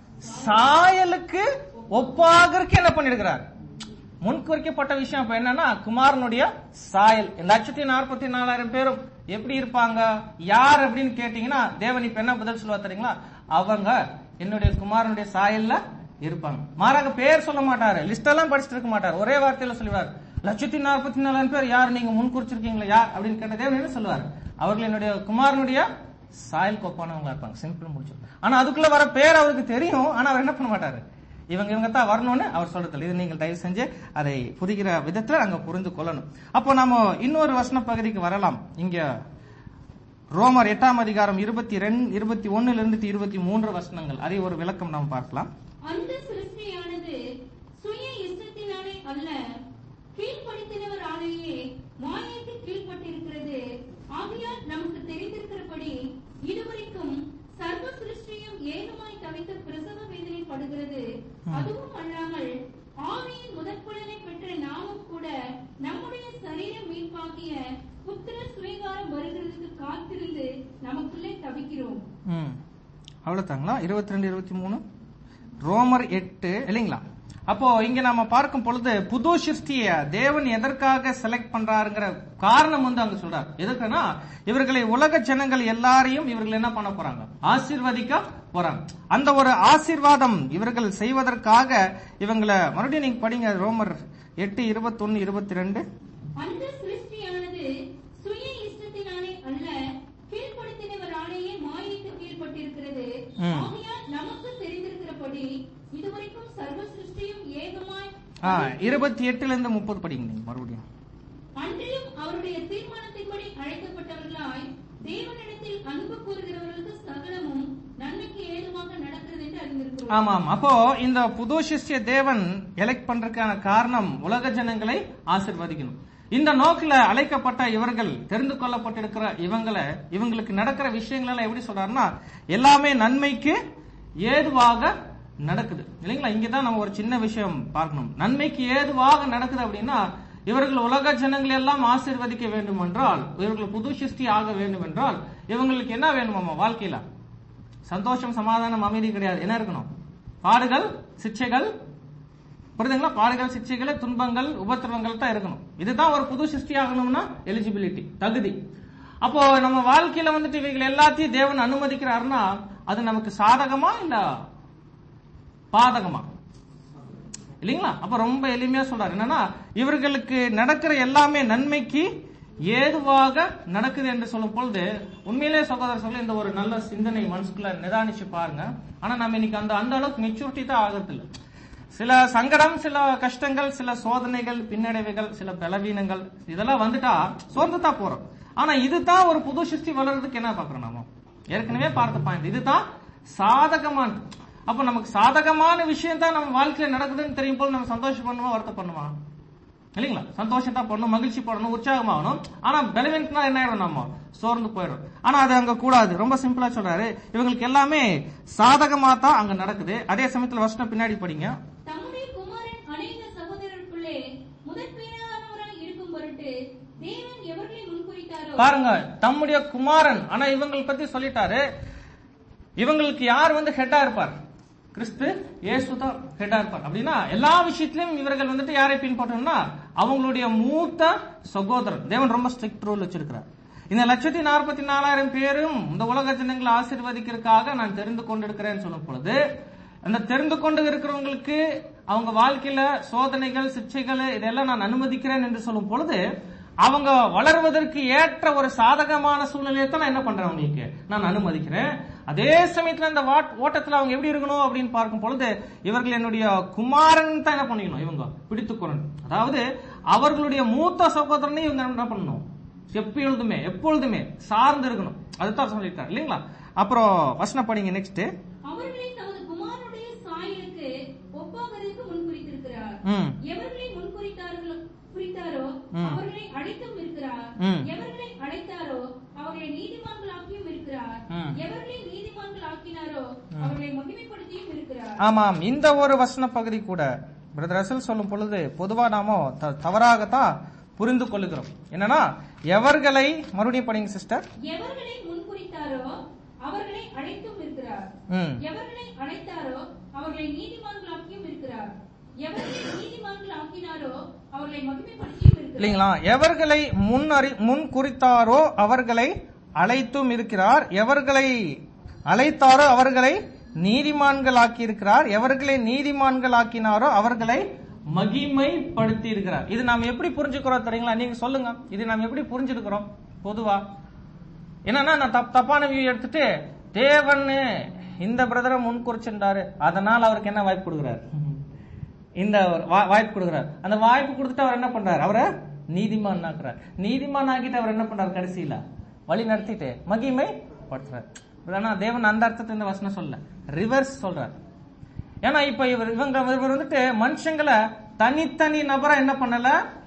சாயலுக்கு ஒப்பாகறதுக்கு என்ன பண்ணிருக்கிறார் முன் குறிக்கப்பட்ட விஷயம் அப்ப என்னன்னா குமாரனுடைய சாயல் லட்சத்தி நாற்பத்தி நாலாயிரம் பேரும் எப்படி இருப்பாங்க யார் அப்படின்னு கேட்டீங்கன்னா தேவன் இப்ப என்ன பதில் சொல்லுவா தெரியுங்களா அவங்க என்னுடைய குமாரனுடைய சாயல்ல இருப்பாங்க மாறாக பேர் சொல்ல மாட்டாரு லிஸ்ட் எல்லாம் படிச்சுட்டு இருக்க மாட்டார் ஒரே வார்த்தையில சொல்லுவார் லட்சத்தி நாற்பத்தி நாலாயிரம் பேர் யார் நீங்க முன் குறிச்சிருக்கீங்களா யார் அப்படின்னு கேட்ட தேவன் என்ன சொல்லுவார் அவர்கள் என்னுடைய குமாரனுடைய சாயல் கோப்பானவங்களா இருப்பாங்க சிம்பிள் முடிச்சு ஆனா அதுக்குள்ள வர பேர் அவருக்கு தெரியும் ஆனா அவர் என்ன பண்ண மாட்டாரு இவங்க இவங்க தான் வரணும்னு அவர் சொல்றது இது நீங்கள் தயவு செஞ்சு அதை புரிகிற விதத்துல அங்க புரிந்து கொள்ளணும் அப்போ நாம இன்னொரு வசன பகுதிக்கு வரலாம் இங்க ரோமர் எட்டாம் அதிகாரம் இருபத்தி ரெண்டு இருபத்தி ஒன்னுல இருந்து இருபத்தி மூன்று வசனங்கள் அதை ஒரு விளக்கம் நாம் பார்க்கலாம் அந்த சிருஷ்டியானது சுய இஷ்டத்தினாலே அல்ல கீழ்ப்படுத்தினவராலேயே மாயைக்கு கீழ்ப்பட்டிருக்கிறது ஆகையால் நமக்கு தெரிந்திருக்கிறபடி இதுவரைக்கும் சர்வ சிருஷ்டியும் ஏகமாய் தவித்து பிரசவ வேதனை படுகிறது அதுவும் அல்லாமல் ஆவியின் முதற்பலனை பெற்ற நாமும் கூட நம்முடைய சரீர மீட்பாகிய புத்திர சுவீகாரம் வருகிறதுக்கு காத்திருந்து நமக்குள்ளே தவிக்கிறோம் ம் அவ்வளோதாங்களா இருபத்தி ரெண்டு இருபத்தி மூணு ரோமர் எட்டு இல்லைங்களா அப்போ இங்க நம்ம பார்க்கும் பொழுது புது சிருஷ்டிய தேவன் எதற்காக செலக்ட் பண்றாருங்கிற காரணம் வந்து அங்க சொல்றார் எதுக்குன்னா இவர்களை உலக ஜனங்கள் எல்லாரையும் இவர்கள் என்ன பண்ண போறாங்க ஆசீர்வதிக்க போறாங்க அந்த ஒரு ஆசீர்வாதம் இவர்கள் செய்வதற்காக இவங்களை மறுபடியும் நீங்க படிங்க ரோமர் எட்டு இருபத்தொன்னு இருபத்தி ரெண்டு அந்த சிருஷ்டியானது சுய இஷ்டத்தினாலே அல்ல கீழ்ப்படுத்தினவராலேயே மாயைக்கு கீழ்ப்பட்டிருக்கிறது ம். ஆகையால் நமக்கு தெரிந்திருக்கிறபடி இதுவரைக்கும் சர்வ சிருஷ்டியும் ஏகமாய் ஆ இருபத்தி எட்டுல இருந்து முப்பது படிங்க நீங்க மறுபடியும் அன்றிலும் அவருடைய தீர்மானத்தின்படி அழைக்கப்பட்டவர்களாய் தேவனிடத்தில் அன்பு கூறுகிறவர்களுக்கு சகலமும் நன்மைக்கு ஏதுவாக நடக்கிறது என்று அறிந்திருக்கிறோம் ஆமாம் அப்போ இந்த புது சிஷ்ய தேவன் எலெக்ட் பண்றதுக்கான காரணம் உலக ஜனங்களை ஆசிர்வதிக்கணும் இந்த நோக்கில அழைக்கப்பட்ட இவர்கள் தெரிந்து கொள்ளப்பட்டிருக்கிற இவங்களை இவங்களுக்கு நடக்கிற விஷயங்கள் எல்லாம் எப்படி சொல்றாருன்னா எல்லாமே நன்மைக்கு ஏதுவாக நடக்குது இல்லைங்களா இங்கதான் நம்ம ஒரு சின்ன விஷயம் பார்க்கணும் நன்மைக்கு ஏதுவாக நடக்குது அப்படின்னா இவர்கள் உலக ஜனங்களை எல்லாம் ஆசீர்வதிக்க வேண்டும் என்றால் இவர்கள் புது சிருஷ்டி ஆக வேண்டும் என்றால் இவங்களுக்கு என்ன வேணுமாமா வாழ்க்கையில சந்தோஷம் சமாதானம் அமைதி கிடையாது என்ன இருக்கணும் பாடுகள் சிக்ஷைகள் புரியுதுங்களா பாடுகள் சிக்ஷைகள் துன்பங்கள் உபத்திரவங்கள் தான் இருக்கணும் இதுதான் ஒரு புது சிருஷ்டி ஆகணும்னா எலிஜிபிலிட்டி தகுதி அப்போ நம்ம வாழ்க்கையில வந்துட்டு இவைகள் எல்லாத்தையும் தேவன் அனுமதிக்கிறாருன்னா அது நமக்கு சாதகமா இல்ல பாதகமா இல்லைங்களா அப்ப ரொம்ப எளிமையா சொல்றாரு என்னன்னா இவர்களுக்கு நடக்கிற எல்லாமே நன்மைக்கு ஏதுவாக நடக்குது என்று சொல்லும் பொழுது உண்மையிலே சகோதரர் சொல்ல இந்த ஒரு நல்ல சிந்தனை மனசுக்குள்ள நிதானிச்சு பாருங்க ஆனா நம்ம இன்னைக்கு அந்த அந்த அளவுக்கு மெச்சூரிட்டி தான் ஆகிறது இல்ல சில சங்கடம் சில கஷ்டங்கள் சில சோதனைகள் பின்னடைவுகள் சில பலவீனங்கள் இதெல்லாம் வந்துட்டா சோர்ந்து தான் போறோம் ஆனா இதுதான் ஒரு புது சிருஷ்டி வளர்றதுக்கு என்ன பாக்குறோம் நாம ஏற்கனவே பார்த்த பாயிண்ட் இதுதான் சாதகமான அப்ப நமக்கு சாதகமான விஷயம் தான் நம்ம வாழ்க்கையில நடக்குதுன்னு தெரியும் போது நம்ம சந்தோஷம் பண்ணுமா வருத்தம் பண்ணுமா இல்லைங்களா சந்தோஷம் தான் பண்ணணும் மகிழ்ச்சி படணும் உற்சாகமாகணும் ஆனா பலவீனத்துனா என்ன ஆயிடும் நம்ம சோர்ந்து போயிடும் ஆனா அது அங்க கூடாது ரொம்ப சிம்பிளா சொல்றாரு இவங்களுக்கு எல்லாமே சாதகமா தான் அங்க நடக்குது அதே சமயத்துல வருஷம் பின்னாடி படிங்க தம்முடைய குமாரன் அநேக சகோதரருக்குள்ளே முதற் பேரானவராய் இருக்கும் பொருட்டு தேவன் எவர்களை முன்குறித்தாரோ பாருங்க தம்முடைய குமாரன் ஆனா இவங்களை பத்தி சொல்லிட்டாரு இவங்களுக்கு யார் வந்து ஹெட்டா இருப்பார் கிறிஸ்து இயேசு தான் ஹெட்டா இருப்பார் அப்படின்னா எல்லா விஷயத்திலும் இவர்கள் வந்துட்டு யாரை பின்பற்றணும்னா அவங்களுடைய மூத்த சகோதரன் தேவன் ரொம்ப ஸ்ட்ரிக்ட் ரூல் வச்சிருக்கிறார் இந்த லட்சத்தி நாற்பத்தி நாலாயிரம் பேரும் இந்த உலக ஜனங்களை ஆசீர்வதிக்கிறதுக்காக நான் தெரிந்து கொண்டிருக்கிறேன்னு சொல்லும் பொழுது அந்த தெரிந்து கொண்டு இருக்கிறவங்களுக்கு அவங்க வாழ்க்கையில சோதனைகள் சிக்ஷைகள் இதெல்லாம் நான் அனுமதிக்கிறேன் என்று சொல்லும் பொழுது அவங்க வளர்வதற்கு ஏற்ற ஒரு சாதகமான சூழ்நிலையை தான் நான் என்ன பண்றேன் அவங்களுக்கு நான் அனுமதிக்கிறேன் அதே சமயத்துல இந்த வாட்- ஓட்டத்துல அவங்க எப்படி இருக்கணும் அப்படின்னு பார்க்கும் பொழுது இவர்கள் என்னுடைய குமாரன் தான் என்ன பண்ணிக்கணும் இவங்க பிடித்துக்கொள்ளணும் அதாவது அவர்களுடைய மூத்த சகோதரனை இவங்க என்ன பண்ணணும் எப்பொழுதுமே எப்பொழுதுமே சார்ந்து இருக்கணும் அதுதான் சொல்லியிருக்காரு இல்லைங்களா அப்புறம் வசனம் படிங்க நெக்ஸ்ட் அவர்களை தமது குமாரனுடைய சாயலுக்கு ஒப்பாவதற்கு முன்குறித்திருக்கிறார் ம் எவர்களை முன்குறித்தார்களோ குறித்தாரோ ம். அவர்களை அழைத்தும் இருக்கிறார் ம். எவர்களை அழைத்தாரோ அவர்களை நீதிமான்களாக்கியும் இருக்கிறார் ம். எவர்களை நீதிமான்கள் ஆக்கினாரோ அவர்களை மகிமைப்படுத்தியும் இருக்கிறார் ஆமாம் இந்த ஒரு வசன பகுதி கூட பிரதர் ரசல் சொல்லும் பொழுது பொதுவா நாம த- தவறாகத்தான் புரிந்து கொள்ளுகிறோம் என்னன்னா எவர்களை மறுபடியும் படிங்க சிஸ்டர் எவர்களை முன்குறித்தாரோ அவர்களை அழைத்தும் இருக்கிறார் ம் எவர்களை அழைத்தாரோ அவர்களை நீதிமான்களாக்கியும் இருக்கிறார் எவர்களை நீதிமான்கள் ஆக்கினாரோ அவர்களை மகிமைப்படுத்தியும் இருக்கிறார் இல்லைங்களா எவர்களை முன் அறி முன் குறித்தாரோ அவர்களை அழைத்தும் இருக்கிறார் எவர்களை அழைத்தாரோ அவர்களை நீதிமான்கள் ஆக்கியிருக்கிறார் எவர்களை நீதிமான்கள் ஆக்கினாரோ அவர்களை மகிமைப்படுத்தி இருக்கிறார் இது நாம் எப்படி புரிஞ்சுக்கிறோம் தெரியுங்களா நீங்க சொல்லுங்க இது நாம் எப்படி புரிஞ்சிருக்கிறோம் பொதுவா என்னன்னா நான் தப் தப்பான வியூ எடுத்துட்டு தேவன் இந்த பிரதரை முன் குறிச்சிருந்தாரு அதனால அவருக்கு என்ன வாய்ப்பு கொடுக்குறாரு இந்த ஒரு வா- வாய்ப்பு கொடுக்குறாரு அந்த வாய்ப்பு கொடுத்துட்டு அவர் என்ன பண்றாரு அவரை நீதிமான் ஆக்குறார் நீதிமான் ஆக்கிட்டு அவர் என்ன பண்றாரு கடைசியில வழி நடத்திட்டு மகிமை படுத்துறாரு ஆனா தேவன் அந்த அர்த்தத்தை இந்த வசனம் சொல்ல ரிவர்ஸ் சொல்றார் ஏன்னா இப்ப இவர் இவங்க இவர் வந்துட்டு மனுஷங்களை தனித்தனி நபரா என்ன பண்ணல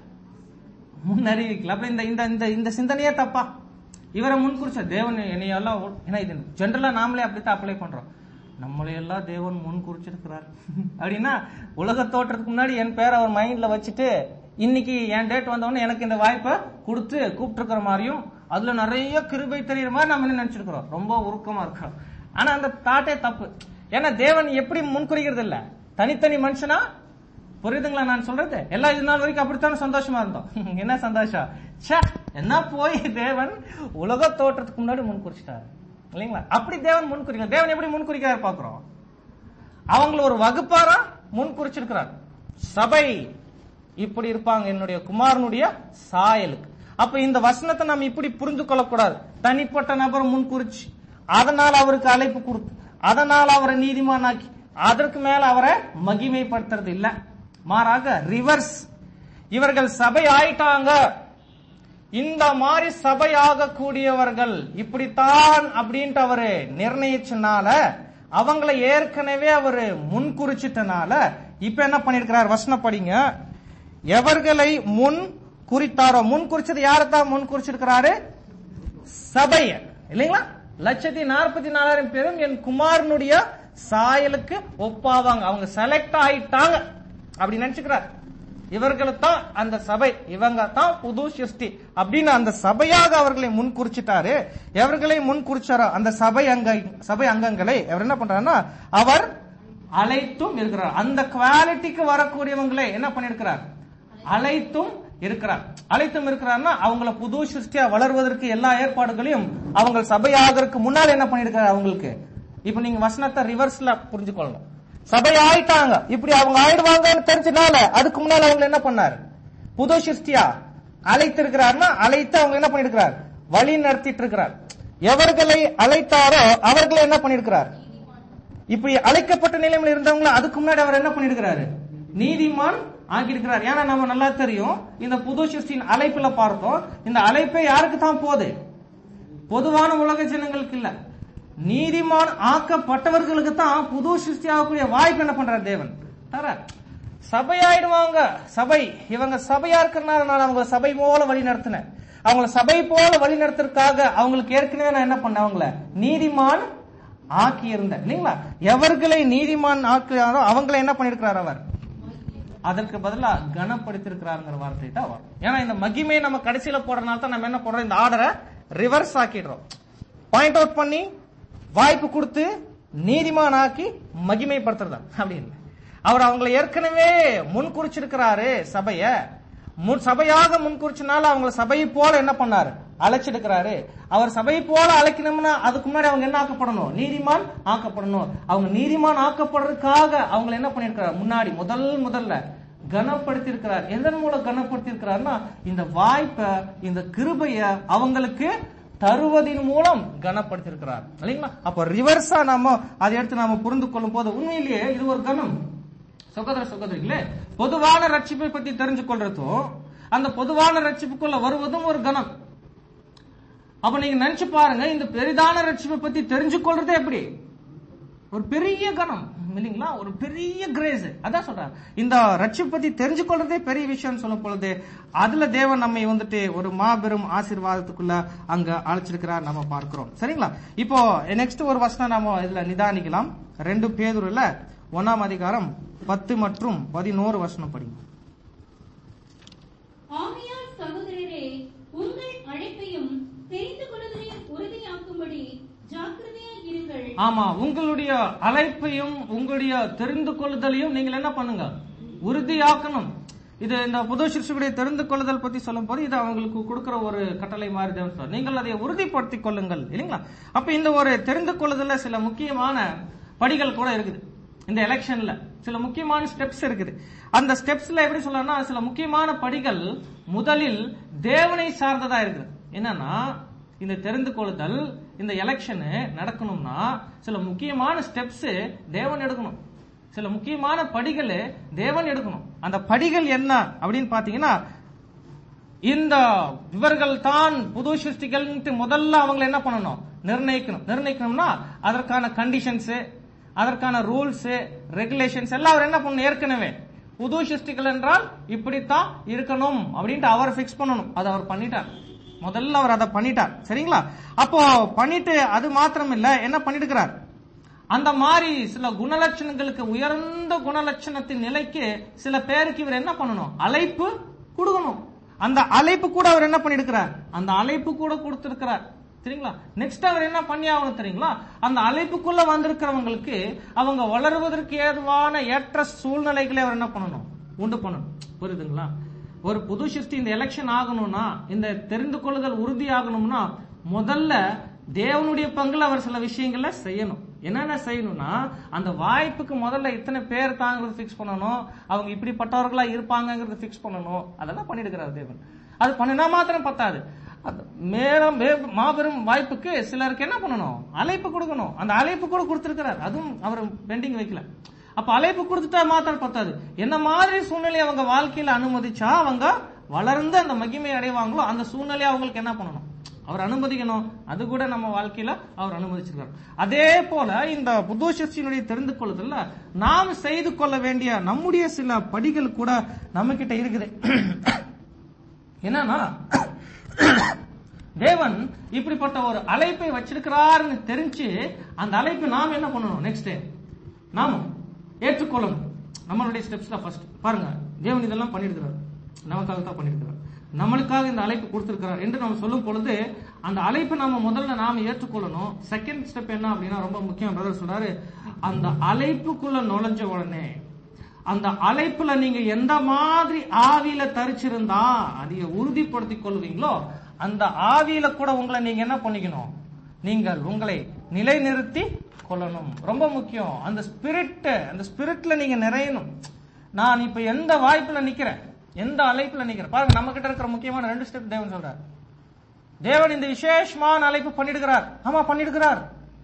முன்னறிவிக்கல அப்ப இந்த இந்த இந்த இந்த சிந்தனையே தப்பா இவரை முன்குறிச்ச தேவன் என்னையெல்லாம் ஒ- ஏன்னா இது ஜென்ரலா நாமளே அப்படித்தான் அப்ளை பண்றோம் நம்மளையெல்லாம் தேவன் முன் குறிச்சிருக்கிறார் அப்படின்னா உலக தோற்றத்துக்கு முன்னாடி என் பேரை அவர் மைண்ட்ல வச்சுட்டு இன்னைக்கு என் டேட் வந்தவொடனே எனக்கு இந்த வாய்ப்பை கொடுத்து கூப்பிட்டுருக்கிற மாதிரியும் அதுல நிறைய கிருபை தெரியுற மாதிரி நம்ம என்ன நினைச்சிருக்கிறோம் ரொம்ப உருக்கமா இருக்கிறோம் ஆனா அந்த தாட்டே தப்பு ஏன்னா தேவன் எப்படி முன்குறிக்கிறது இல்ல தனித்தனி மனுஷனா புரியுதுங்களா நான் சொல்றது எல்லா இது நாள் வரைக்கும் அப்படித்தானே சந்தோஷமா இருந்தோம் என்ன சந்தோஷம் ச்சே என்ன போய் தேவன் உலக தோற்றத்துக்கு முன்னாடி முன் குறிச்சிட்டாரு இல்லைங்களா அப்படி தேவன் முன் குறிக்கிறார் தேவன் எப்படி முன் குறிக்கிறார் பாக்குறோம் அவங்கள ஒரு வகுப்பாரா முன் குறிச்சிருக்கிறார் சபை இப்படி இருப்பாங்க என்னுடைய குமாரனுடைய சாயலுக்கு அப்ப இந்த வசனத்தை நம்ம இப்படி புரிந்து கொள்ளக்கூடாது தனிப்பட்ட நபர் முன் குறிச்சு அதனால அவருக்கு அழைப்பு கொடுத்து அதனால அவரை நீதிமானாக்கி அதற்கு மேல அவரை மகிமைப்படுத்துறது இல்ல மாறாக ரிவர்ஸ் இவர்கள் சபை ஆயிட்டாங்க இந்த மாதிரி சபையாக கூடியவர்கள் இப்படித்தான் அப்படின்ட்டு அவரு நிர்ணயிச்சனால அவங்களை ஏற்கனவே அவரு முன் குறிச்சிட்டனால இப்ப என்ன பண்ணிருக்கிறார் வசனம் படிங்க எவர்களை முன் குறித்தாரோ முன் குறிச்சது யாரைத்தான் முன் குறிச்சிருக்கிறாரு சபைய இல்லைங்களா லட்சத்தி நாற்பத்தி நாலாயிரம் பேரும் என் குமாரனுடைய சாயலுக்கு ஒப்பாவாங்க அவங்க செலக்ட் ஆயிட்டாங்க அப்படி நினைச்சுக்கிறார் இவர்களை தான் அந்த சபை இவங்க தான் புது சிருஷ்டி அப்படின்னு அந்த சபையாக அவர்களை முன் குறிச்சிட்டாரு எவர்களை முன் குறிச்சாரோ அந்த சபை அங்க சபை அங்கங்களை அவர் என்ன பண்றாருன்னா அவர் அழைத்தும் இருக்கிறார் அந்த குவாலிட்டிக்கு வரக்கூடியவங்களை என்ன பண்ணிருக்கிறார் அழைத்தும் இருக்கிறார் அழைத்தும் இருக்கிறார்னா அவங்கள புது சிருஷ்டியா வளர்வதற்கு எல்லா ஏற்பாடுகளையும் அவங்க சபையாகிறதுக்கு முன்னால் என்ன பண்ணிருக்காரு அவங்களுக்கு இப்ப நீங்க வசனத்தை ரிவர்ஸ்ல புரிஞ்சுக்கொள்ளணும் சபை ஆயிட்டாங்க இப்படி அவங்க ஆயிடுவாங்கன்னு தெரிஞ்சனால அதுக்கு முன்னால அவங்க என்ன பண்ணாரு புது சிருஷ்டியா அழைத்து இருக்கிறார்னா அழைத்து அவங்க என்ன பண்ணிருக்கிறார் வழி நடத்திட்டு இருக்கிறார் எவர்களை அழைத்தாரோ அவர்களை என்ன பண்ணிருக்கிறார் இப்படி அழைக்கப்பட்ட நிலைமையில் இருந்தவங்கள அதுக்கு முன்னாடி அவர் என்ன பண்ணிருக்கிறாரு நீதிமான் ஆக்கியிருக்கிறார் ஏன்னா நம்ம நல்லா தெரியும் இந்த புது சிருஷ்டியின் அழைப்புல பார்த்தோம் இந்த அழைப்பே யாருக்கு தான் போகுது பொதுவான உலக ஜனங்களுக்கு இல்ல நீதிமான் ஆக்கப்பட்டவர்களுக்கு தான் புது சிருஷ்டி ஆகக்கூடிய வாய்ப்பு என்ன பண்றார் தேவன் தர சபையாயிடுவாங்க சபை இவங்க சபையா இருக்கிறனால நான் அவங்க சபை போல வழி நடத்தினேன் அவங்கள சபை போல வழி நடத்துறதுக்காக அவங்களுக்கு ஏற்கனவே நான் என்ன பண்ணேன் அவங்கள நீதிமான் ஆக்கி இருந்தேன் இல்லைங்களா எவர்களை நீதிமான் ஆக்குறாரோ அவங்களை என்ன பண்ணிருக்கிறார் அவர் அதற்கு பதிலா கனப்படுத்திருக்கிறாருங்கிற வார்த்தை தான் வரும் ஏன்னா இந்த மகிமை நம்ம கடைசியில போடுறதுனால தான் நம்ம என்ன பண்றோம் இந்த ஆர்டரை ரிவர்ஸ் ஆக்கிடுறோம் பாயிண்ட் அவுட் பண்ணி வாய்ப்பு கொடுத்து நீதிமான் ஆக்கி மகிமைப்படுத்துறதா அப்படின்னு அவர் அவங்களை ஏற்கனவே முன் குறிச்சிருக்கிறாரு சபைய முன் சபையாக முன் குறிச்சனால அவங்கள சபையை போல என்ன பண்ணாரு அழைச்சிருக்கிறாரு அவர் சபை போல அழைக்கணும்னா அதுக்கு முன்னாடி அவங்க என்ன ஆக்கப்படணும் நீதிமான் ஆக்கப்படணும் அவங்க நீதிமான் ஆக்கப்படுறதுக்காக அவங்களை என்ன பண்ணிருக்கிறார் முன்னாடி முதல் முதல்ல கனப்படுத்தி இருக்கிறார் எதன் மூலம் கனப்படுத்தி இருக்கிறார்னா இந்த வாய்ப்பை இந்த கிருபைய அவங்களுக்கு தருவதின் மூலம் கனப்படுத்திருக்கிறார் இல்லைங்களா அப்ப ரிவர்ஸா நாம அதை எடுத்து நாம புரிந்து கொள்ளும் போது உண்மையிலேயே இது ஒரு கனம் சகோதர சகோதரிகளே பொதுவான ரட்சிப்பை பத்தி தெரிஞ்சு கொள்றதும் அந்த பொதுவான ரட்சிப்புக்குள்ள வருவதும் ஒரு கணம் அப்ப நீங்க நினைச்சு பாருங்க இந்த பெரிதான ரட்சிப்பை பத்தி தெரிஞ்சு கொள்றது எப்படி ஒரு பெரிய கணம் இல்லைங்களா ஒரு பெரிய கிரேஸ் அதான் சொல்றாங்க இந்த ரட்சிப்பை பத்தி தெரிஞ்சு கொள்றதே பெரிய விஷயம் சொல்லும் பொழுது அதுல தேவன் நம்மை வந்துட்டு ஒரு மாபெரும் ஆசீர்வாதத்துக்குள்ள அங்க அழைச்சிருக்கிறார் நம்ம பார்க்கிறோம் சரிங்களா இப்போ நெக்ஸ்ட் ஒரு வசனம் நாம இதுல நிதானிக்கலாம் ரெண்டு பேதுருல ஒன்னாம் அதிகாரம் பத்து மற்றும் பதினோரு வசனம் படிங்க ஆகையால் சகோதரரே உங்கள் அழைப்பையும் தெரிந்து கொள்வதையும் உறுதியாக்கும்படி ஜாக்கிரதையாய் இருங்கள் ஆமா உங்களுடைய அழைப்பையும் உங்களுடைய தெரிந்து கொள்ளுதலையும் நீங்கள் என்ன பண்ணுங்க உறுதியாக்கணும் இது இந்த புது சிறுசுடைய தெரிந்து கொள்ளுதல் பத்தி சொல்லும் போது இது அவங்களுக்கு கொடுக்கிற ஒரு கட்டளை மாதிரி தேவன் சொல்றார். நீங்கள் அதை உறுதிப்படுத்திக் கொள்ளுங்கள் இல்லைங்களா அப்ப இந்த ஒரு தெரிந்து கொள்ளுதல்ல சில முக்கியமான படிகள் கூட இருக்குது இந்த எலெக்ஷன்ல சில முக்கியமான ஸ்டெப்ஸ் இருக்குது அந்த ஸ்டெப்ஸ்ல எப்படி சொல்லலாம்னா சில முக்கியமான படிகள் முதலில் தேவனை சார்ந்ததா இருக்குது என்னன்னா இந்த தெரிந்து கொள்ளுதல் இந்த எலெக்ஷன் நடக்கணும்னா சில முக்கியமான ஸ்டெப்ஸ் தேவன் எடுக்கணும் சில முக்கியமான படிகள் தேவன் எடுக்கணும் அந்த படிகள் என்ன அப்படின்னு பாத்தீங்கன்னா இந்த இவர்கள் தான் புது சிருஷ்டிகள் முதல்ல அவங்களை என்ன பண்ணணும் நிர்ணயிக்கணும் நிர்ணயிக்கணும்னா அதற்கான கண்டிஷன்ஸ் அதற்கான ரூல்ஸ் ரெகுலேஷன்ஸ் எல்லாம் அவர் என்ன பண்ணணும் ஏற்கனவே புது சிருஷ்டிகள் என்றால் இப்படித்தான் இருக்கணும் அப்படின்ட்டு அவர் ஃபிக்ஸ் பண்ணணும் அதை அவர் பண்ணிட்டார் முதல்ல அவர் அதை பண்ணிட்டார் சரிங்களா அப்போ பண்ணிட்டு அது மாத்திரம் இல்ல என்ன பண்ணிருக்கிறார் அந்த மாதிரி சில குணலட்சணங்களுக்கு உயர்ந்த குணலட்சணத்தின் நிலைக்கு சில பேருக்கு இவர் என்ன பண்ணணும் அழைப்பு கொடுக்கணும் அந்த அழைப்பு கூட அவர் என்ன பண்ணிருக்கிறார் அந்த அழைப்பு கூட கொடுத்திருக்கிறார் சரிங்களா நெக்ஸ்ட் அவர் என்ன பண்ணி ஆகணும் தெரியுங்களா அந்த அழைப்புக்குள்ள வந்திருக்கிறவங்களுக்கு அவங்க வளருவதற்கு ஏதுவான ஏற்ற சூழ்நிலைகளை அவர் என்ன பண்ணணும் உண்டு பண்ணணும் புரியுதுங்களா ஒரு புது சிருஷ்டி இந்த எலெக்ஷன் ஆகணும்னா இந்த தெரிந்து கொள்ளுதல் உறுதி ஆகணும்னா முதல்ல தேவனுடைய பங்குல அவர் சில விஷயங்களை செய்யணும் என்னென்ன செய்யணும்னா அந்த வாய்ப்புக்கு முதல்ல இத்தனை பேர் தாங்கிறது ஃபிக்ஸ் பண்ணணும் அவங்க இப்படிப்பட்டவர்களா இருப்பாங்கங்கிறது ஃபிக்ஸ் பண்ணணும் அதெல்லாம் பண்ணிடுக்கிறார் தேவன் அது பண்ணினா மாத்திரம் பத்தாது அது மேலும் வே- மாபெரும் வாய்ப்புக்கு சிலருக்கு என்ன பண்ணணும் அழைப்பு கொடுக்கணும் அந்த அழைப்பு கூட கொடுத்திருக்கிறார் அதுவும் அவர் பெண்டிங் வைக்கல அப்ப அழைப்பு கொடுத்துட்டா மாத்திரம் பத்தாது என்ன மாதிரி சூழ்நிலை அவங்க வாழ்க்கையில அனுமதிச்சா அவங்க வளர்ந்து அந்த மகிமை அடைவாங்களோ அந்த சூழ்நிலையை அவங்களுக்கு என்ன பண்ணணும் அவர் அனுமதிக்கணும் அது கூட நம்ம வாழ்க்கையில அவர் அனுமதிச்சிருக்காரு அதே போல இந்த புது சக்தியினுடைய தெரிந்து கொள்ளுதல்ல நாம் செய்து கொள்ள வேண்டிய நம்முடைய சில படிகள் கூட நம்ம கிட்ட இருக்குது என்னன்னா தேவன் இப்படிப்பட்ட ஒரு அழைப்பை வச்சிருக்கிறாருன்னு தெரிஞ்சு அந்த அழைப்பை நாம் என்ன பண்ணணும் நெக்ஸ்ட் நாம ஏற்றுக்கொள்ளணும் நம்மளுடைய ஸ்டெப்ஸ் தான் ஃபர்ஸ்ட் பாருங்க தேவன் இதெல்லாம் பண்ணிருக்கிறார் நமக்காக தான் பண்ணிருக்கிறார் நம்மளுக்காக இந்த அழைப்பு கொடுத்திருக்கிறார் என்று நம்ம சொல்லும் பொழுது அந்த அழைப்பை நாம முதல்ல நாம ஏற்றுக்கொள்ளணும் செகண்ட் ஸ்டெப் என்ன அப்படின்னா ரொம்ப முக்கியம் பிரதர் சொல்றாரு அந்த அழைப்புக்குள்ள நுழைஞ்ச உடனே அந்த அழைப்புல நீங்க எந்த மாதிரி ஆவியில தரிச்சிருந்தா அதை உறுதிப்படுத்திக் கொள்வீங்களோ அந்த ஆவியில கூட உங்களை நீங்க என்ன பண்ணிக்கணும் நீங்கள் உங்களை நிலைநிறுத்தி கொள்ளணும் ரொம்ப முக்கியம் அந்த ஸ்பிரிட் அந்த ஸ்பிரிட்ல நீங்க நிறையணும் நான் இப்ப எந்த வாய்ப்புல நிக்கிறேன் எந்த அழைப்புல நிக்கிறேன் பாருங்க நம்ம கிட்ட இருக்கிற முக்கியமான ரெண்டு ஸ்டெப் தேவன் சொல்றார் தேவன் இந்த விசேஷமான அழைப்பு பண்ணிடுகிறார் ஆமா பண்ணிடுகிறார்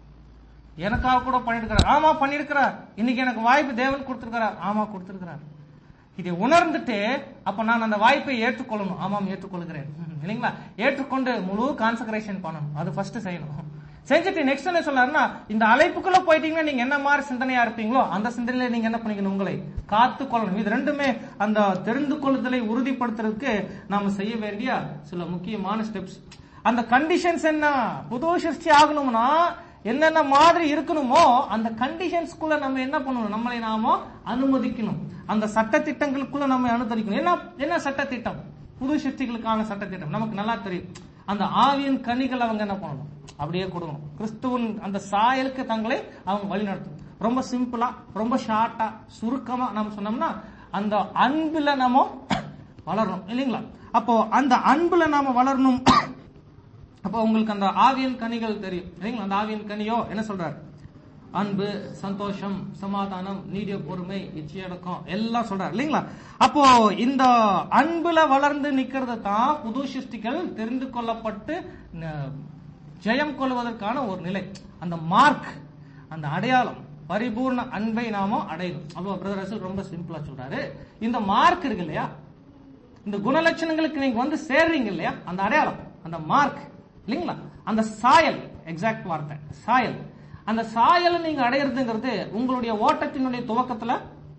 எனக்காக கூட பண்ணிருக்கிறார் ஆமா பண்ணிருக்கிறார் இன்னைக்கு எனக்கு வாய்ப்பு தேவன் கொடுத்திருக்கிறார் ஆமா கொடுத்திருக்கிறார் இதை உணர்ந்துட்டு அப்ப நான் அந்த வாய்ப்பை ஏற்றுக்கொள்ளணும் ஆமாம் ஏற்றுக்கொள்கிறேன் ம், இல்லைங்களா ஏற்றுக்கொண்டு முழு கான்சன்ட்ரேஷன் பண்ணணும் அது ஃபர்ஸ்ட் செய்யணும் செஞ்சுட்டு நெக்ஸ்ட் என்ன சொல்லாருன்னா இந்த அழைப்புக்குள்ள போயிட்டீங்கன்னா நீங்க என்ன மாதிரி சிந்தனையா இருப்பீங்களோ அந்த சிந்தனையில நீங்க என்ன பண்ணிக்கணும் உங்களை காத்து கொள்ளணும் இது ரெண்டுமே அந்த தெரிந்து கொள்ளுதலை உறுதிப்படுத்துறதுக்கு நாம செய்ய வேண்டிய சில முக்கியமான ஸ்டெப்ஸ் அந்த கண்டிஷன்ஸ் என்ன புது சிருஷ்டி ஆகணும்னா என்னென்ன மாதிரி இருக்கணுமோ அந்த கண்டிஷன்ஸ்குள்ள நம்ம என்ன பண்ணணும் நம்மளை நாம அனுமதிக்கணும் அந்த சட்ட திட்டங்களுக்குள்ள நம்ம அனுமதிக்கணும் என்ன என்ன சட்ட திட்டம் புது சிருஷ்டிகளுக்கான சட்ட திட்டம் நமக்கு நல்லா தெரியும் அந்த ஆவியின் கனிகள் அவங்க என்ன பண்ணணும் அப்படியே கொடுக்கணும் கிறிஸ்துவின் அந்த சாயலுக்கு தங்களை அவங்க வழிநடத்தணும் ரொம்ப சிம்பிளா ரொம்ப ஷார்ட்டா சுருக்கமா நம்ம சொன்னோம்னா அந்த அன்புல நாம வளரணும் இல்லைங்களா அப்போ அந்த அன்புல நாம வளரணும் அப்போ உங்களுக்கு அந்த ஆவியன் கனிகள் தெரியும் இல்லைங்களா அந்த ஆவியன் கனியோ என்ன சொல்றாரு அன்பு சந்தோஷம் சமாதானம் நீடிய பொறுமை இச்சையடக்கம் எல்லாம் சொல்றாரு இல்லைங்களா அப்போ இந்த அன்புல வளர்ந்து நிக்கிறது தான் புது சிருஷ்டிகள் தெரிந்து கொள்ளப்பட்டு ந- ஜெயம் கொள்வதற்கான ஒரு நிலை அந்த மார்க் அந்த அடையாளம் பரிபூர்ண அன்பை நாம அடையணும் அப்போ பிரதர் ரசூல் ரொம்ப சிம்பிளா சொல்றாரு இந்த மார்க் இருக்கு இல்லையா இந்த குணலட்சணங்களுக்கு நீங்க வந்து சேர்றீங்க இல்லையா அந்த அடையாளம் அந்த மார்க் இல்லைங்களா அந்த சாயல் எக்ஸாக்ட் வார்த்தை சாயல் அந்த சாயலை நீங்க அடையிறதுங்கிறது உங்களுடைய ஓட்டத்தினுடைய துவக்கத்துல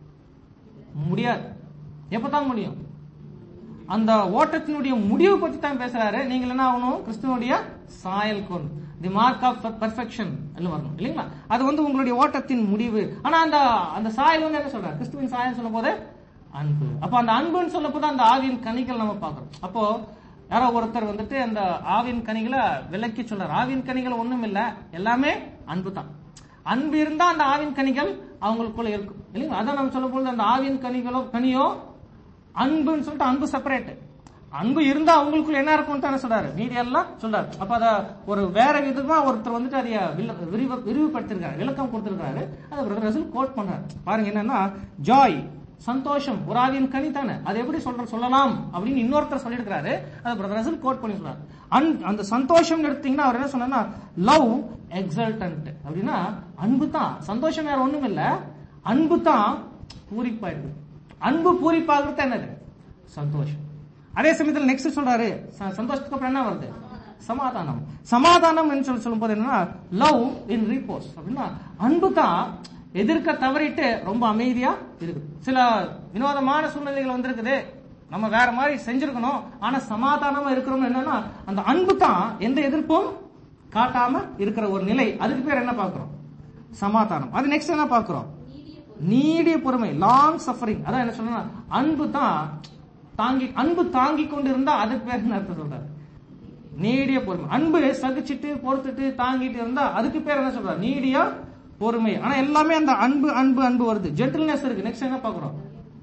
முடியாது எப்பதான் முடியும் அந்த ஓட்டத்தினுடைய முடிவு பத்தி தான் பேசுறாரு நீங்க என்ன ஆகணும் கிறிஸ்துவனுடைய சாயல் கொண்டு தி மார்க் ஆஃப் பெர்ஃபெக்ஷன் வரணும் இல்லைங்களா அது வந்து உங்களுடைய ஓட்டத்தின் முடிவு ஆனா அந்த அந்த சாயல் வந்து என்ன சொல்றாரு கிறிஸ்துவின் சாயல் சொல்லும் போது அன்பு அப்ப அந்த அன்புன்னு சொல்ல போது அந்த ஆவியின் கனிகள் நம்ம பார்க்கறோம் அப்போ யாரோ ஒருத்தர் வந்துட்டு அந்த ஆவியின் கனிகளை விலக்கி சொல்றாரு ஆவியின் கனிகள் ஒண்ணும் இல்ல எல்லாமே அன்பு தான் அன்பு இருந்தா அந்த ஆவின் கனிகள் அவங்களுக்குள்ள இருக்கும் இல்லைங்களா அதான் நம்ம சொல்லும் பொழுது அந்த ஆவின் கனிகளோ கனியோ அன்புன்னு சொல்லிட்டு அன்பு செப்பரேட் அன்பு இருந்தா அவங்களுக்குள்ள என்ன இருக்கும்னு தானே சொல்றாரு மீதி எல்லாம் சொல்றாரு அப்ப அத ஒரு வேற விதமா ஒருத்தர் வந்துட்டு அதைய வில- விரிவ- விரிவுபடுத்திருக்காரு விளக்கம் கொடுத்திருக்காரு அதை பிரதர் ரசூல் கோட் பண்றாரு பாருங்க என்னன்னா ஜாய் சந்தோஷம் ஒரு ஆவியின் கனி தானே அது எப்படி சொல்ற சொல்லலாம் அப்படின்னு இன்னொருத்தர் சொல்லியிருக்காரு அதை பிரதர் ரசூல் கோட் பண்ணி சொல்றாரு அன்- அந்த சந்தோஷம் எடுத்தீங்கன்னா அவர் என்ன சொன்னா லவ் எக்ஸல்டன்ட் அப்படின்னா அன்பு தான் சந்தோஷம் வேற ஒண்ணும் இல்ல அன்பு தான் பூரிப்பாயிருக்கு அன்பு பூரிப்பாகிறது என்னது சந்தோஷம் அதே சமயத்தில் நெக்ஸ்ட் சொல்றாரு ச- சந்தோஷத்துக்கு அப்புறம் என்ன வருது சமாதானம் சமாதானம் என்று சொல்லி சொல்லும்போது என்னன்னா லவ் இன் ரீபோஸ் அப்படின்னா அன்பு தான் எதிர்க்க தவறிட்டு ரொம்ப அமைதியா இருக்குது சில வினோதமான சூழ்நிலைகள் வந்திருக்குது நம்ம வேற மாதிரி செஞ்சிருக்கணும் ஆனா சமாதானமா இருக்கிறோம் என்னன்னா அந்த அன்பு தான் எந்த எதிர்ப்பும் காட்டாம இருக்கிற ஒரு நிலை அதுக்கு பேர் என்ன பார்க்கிறோம் சமாதானம் அது நெக்ஸ்ட் என்ன பார்க்கிறோம் நீடிய பொறுமை லாங் சஃபரிங் அதான் என்ன சொல்றேன்னா அன்பு தான் தாங்கி அன்பு தாங்கி கொண்டு இருந்தா அதுக்கு பேர் என்ன அர்த்தம் சொல்றாரு நீடிய பொறுமை அன்பு சகிச்சிட்டு பொறுத்துட்டு தாங்கிட்டு இருந்தா அதுக்கு பேர் என்ன சொல்றாரு நீடிய பொறுமை ஆனா எல்லாமே அந்த அன்பு அன்பு அன்பு வருது ஜென்டில்னஸ் இருக்கு நெக்ஸ்ட் என்ன பாக்குறோம்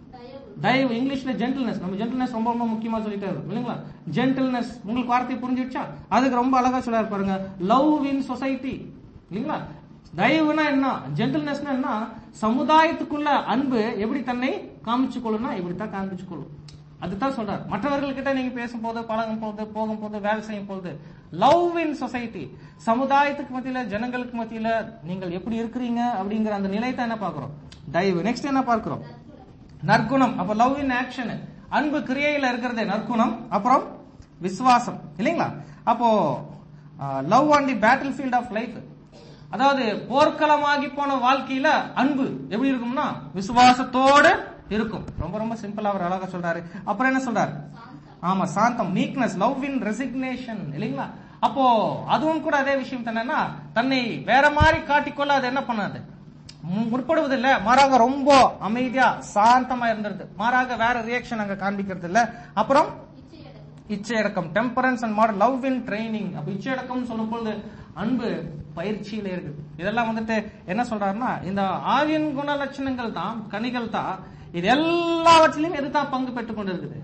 தயவு இங்கிலீஷ்ல ஜென்டில்னஸ் நம்ம ஜென்டில்னஸ் ரொம்ப ரொம்ப முக்கியமா சொல்லிட்டே இருக்கோம் இல்லைங்களா ஜென்டில்னஸ் உங்களுக்கு வார்த்தை புரிஞ்சிடுச்சா அதுக்கு ரொம்ப அழகா சொல்றாரு பாருங்க லவ் இன் சொசைட்டி இல்லைங்களா தயவுனா என்ன ஜென்டில்னஸ்னா என்ன சமுதாயத்துக்குள்ள அன்பு எப்படி தன்னை காமிச்சு கொள்ளும்னா இப்படித்தான் காமிச்சு கொள்ளும் அதுதான் சொல்றாரு மற்றவர்கள்கிட்ட நீங்க பேசும்போது பழகும் போது போகும் போது வேலை செய்யும் போது லவ் இன் சொசைட்டி சமுதாயத்துக்கு மத்தியில ஜனங்களுக்கு மத்தியில நீங்கள் எப்படி இருக்கிறீங்க அப்படிங்கிற அந்த நிலை தான் என்ன பாக்குறோம் தயவு நெக்ஸ்ட் என்ன பார்க்கிறோம் நற்குணம் அப்ப லவ் இன் ஆக்ஷன் அன்பு கிரியையில இருக்கிறது நற்குணம் அப்புறம் விசுவாசம் இல்லைங்களா அப்போ love on the battlefield of life அதாவது போர்க்களமாகி போன வாழ்க்கையில அன்பு எப்படி இருக்கும்னா விசுவாசத்தோடு இருக்கும் ரொம்ப ரொம்ப சிம்பிளா அவர் அழகா சொல்றாரு அப்புறம் என்ன சொல்றாரு ஆமா சாந்தம் மீக்னஸ் லவ் இன் ரெசிக்னேஷன் இல்லைங்களா அப்போ அதுவும் கூட அதே விஷயம் என்னன்னா தன்னை வேற மாதிரி காட்டிக்கொள்ள அது என்ன பண்ணாது முற்படுவதில்லை மாறாக ரொம்ப அமைதியா சாந்தமா இருந்தது மாறாக வேற ரியாக்ஷன் அங்க காண்பிக்கிறது இல்ல அப்புறம் இச்சையடக்கம் temperance and model love in training அப்ப இச்சையடக்கம் சொல்லும் பொழுது அன்பு பயிற்சியில இருக்கு இதெல்லாம் வந்துட்டு என்ன சொல்றாருன்னா இந்த ஆவியன் குண லட்சணங்கள் தான் கனிகள் தான் இது எல்லாவற்றிலும் எதுதான் பங்கு பெற்றுக் கொண்டு இருக்குது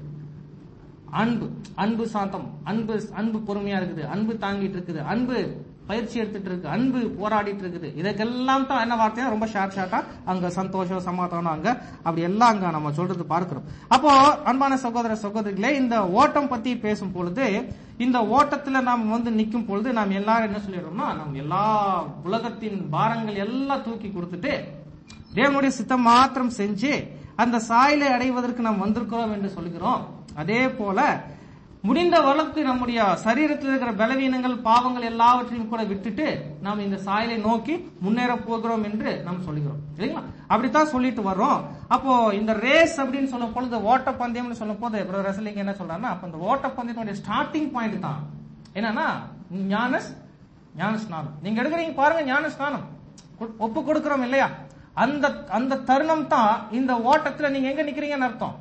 அன்பு அன்பு சாந்தம் அன்பு அன்பு பொறுமையா இருக்குது அன்பு தாங்கிட்டு இருக்குது அன்பு பயிற்சி எடுத்துட்டு இருக்கு அன்பு போராடிட்டு இருக்குது இதுக்கெல்லாம் தான் என்ன வார்த்தையா ரொம்ப ஷார்ட் ஷார்ட்டா அங்க சந்தோஷம் சமாதானம் அங்க அப்படி எல்லாம் அங்க நம்ம சொல்றது பார்க்கிறோம் அப்போ அன்பான சகோதர சகோதரிகளே இந்த ஓட்டம் பத்தி பேசும் பொழுது இந்த ஓட்டத்துல நாம் வந்து நிக்கும் பொழுது நாம் எல்லாரும் என்ன சொல்லிடுறோம்னா நம்ம எல்லா உலகத்தின் பாரங்கள் எல்லாம் தூக்கி கொடுத்துட்டு தேவனுடைய சித்தம் மாத்திரம் செஞ்சு அந்த சாயலை அடைவதற்கு நாம் வந்திருக்கிறோம் என்று சொல்கிறோம் அதே போல முடிந்த வளர்த்து நம்முடைய சரீரத்தில் இருக்கிற பலவீனங்கள் பாவங்கள் எல்லாவற்றையும் கூட விட்டுட்டு நாம் இந்த சாயலை நோக்கி முன்னேற போகிறோம் என்று நாம் சொல்லுகிறோம் இல்லைங்களா அப்படித்தான் சொல்லிட்டு வர்றோம் அப்போ இந்த ரேஸ் அப்படின்னு சொல்லும் பொழுது ஓட்டப்பந்தயம்னு சொல்லும் போது பிரதர் ரசலிங்க என்ன சொல்றாருன்னா அப்ப இந்த ஓட்டப்பந்தயத்தினுடைய ஸ்டார்டிங் பாயிண்ட் தான் என்னன்னா ஞானஸ் ஞான ஸ்நானம் நீங்க எடுக்கிறீங்க பாருங்க ஞான ஸ்நானம் கு- ஒப்பு கொடுக்கிறோம் இல்லையா அந்த அந்த தருணம் தான் இந்த ஓட்டத்துல நீங்க எங்க நிக்கிறீங்கன்னு அர்த்தம்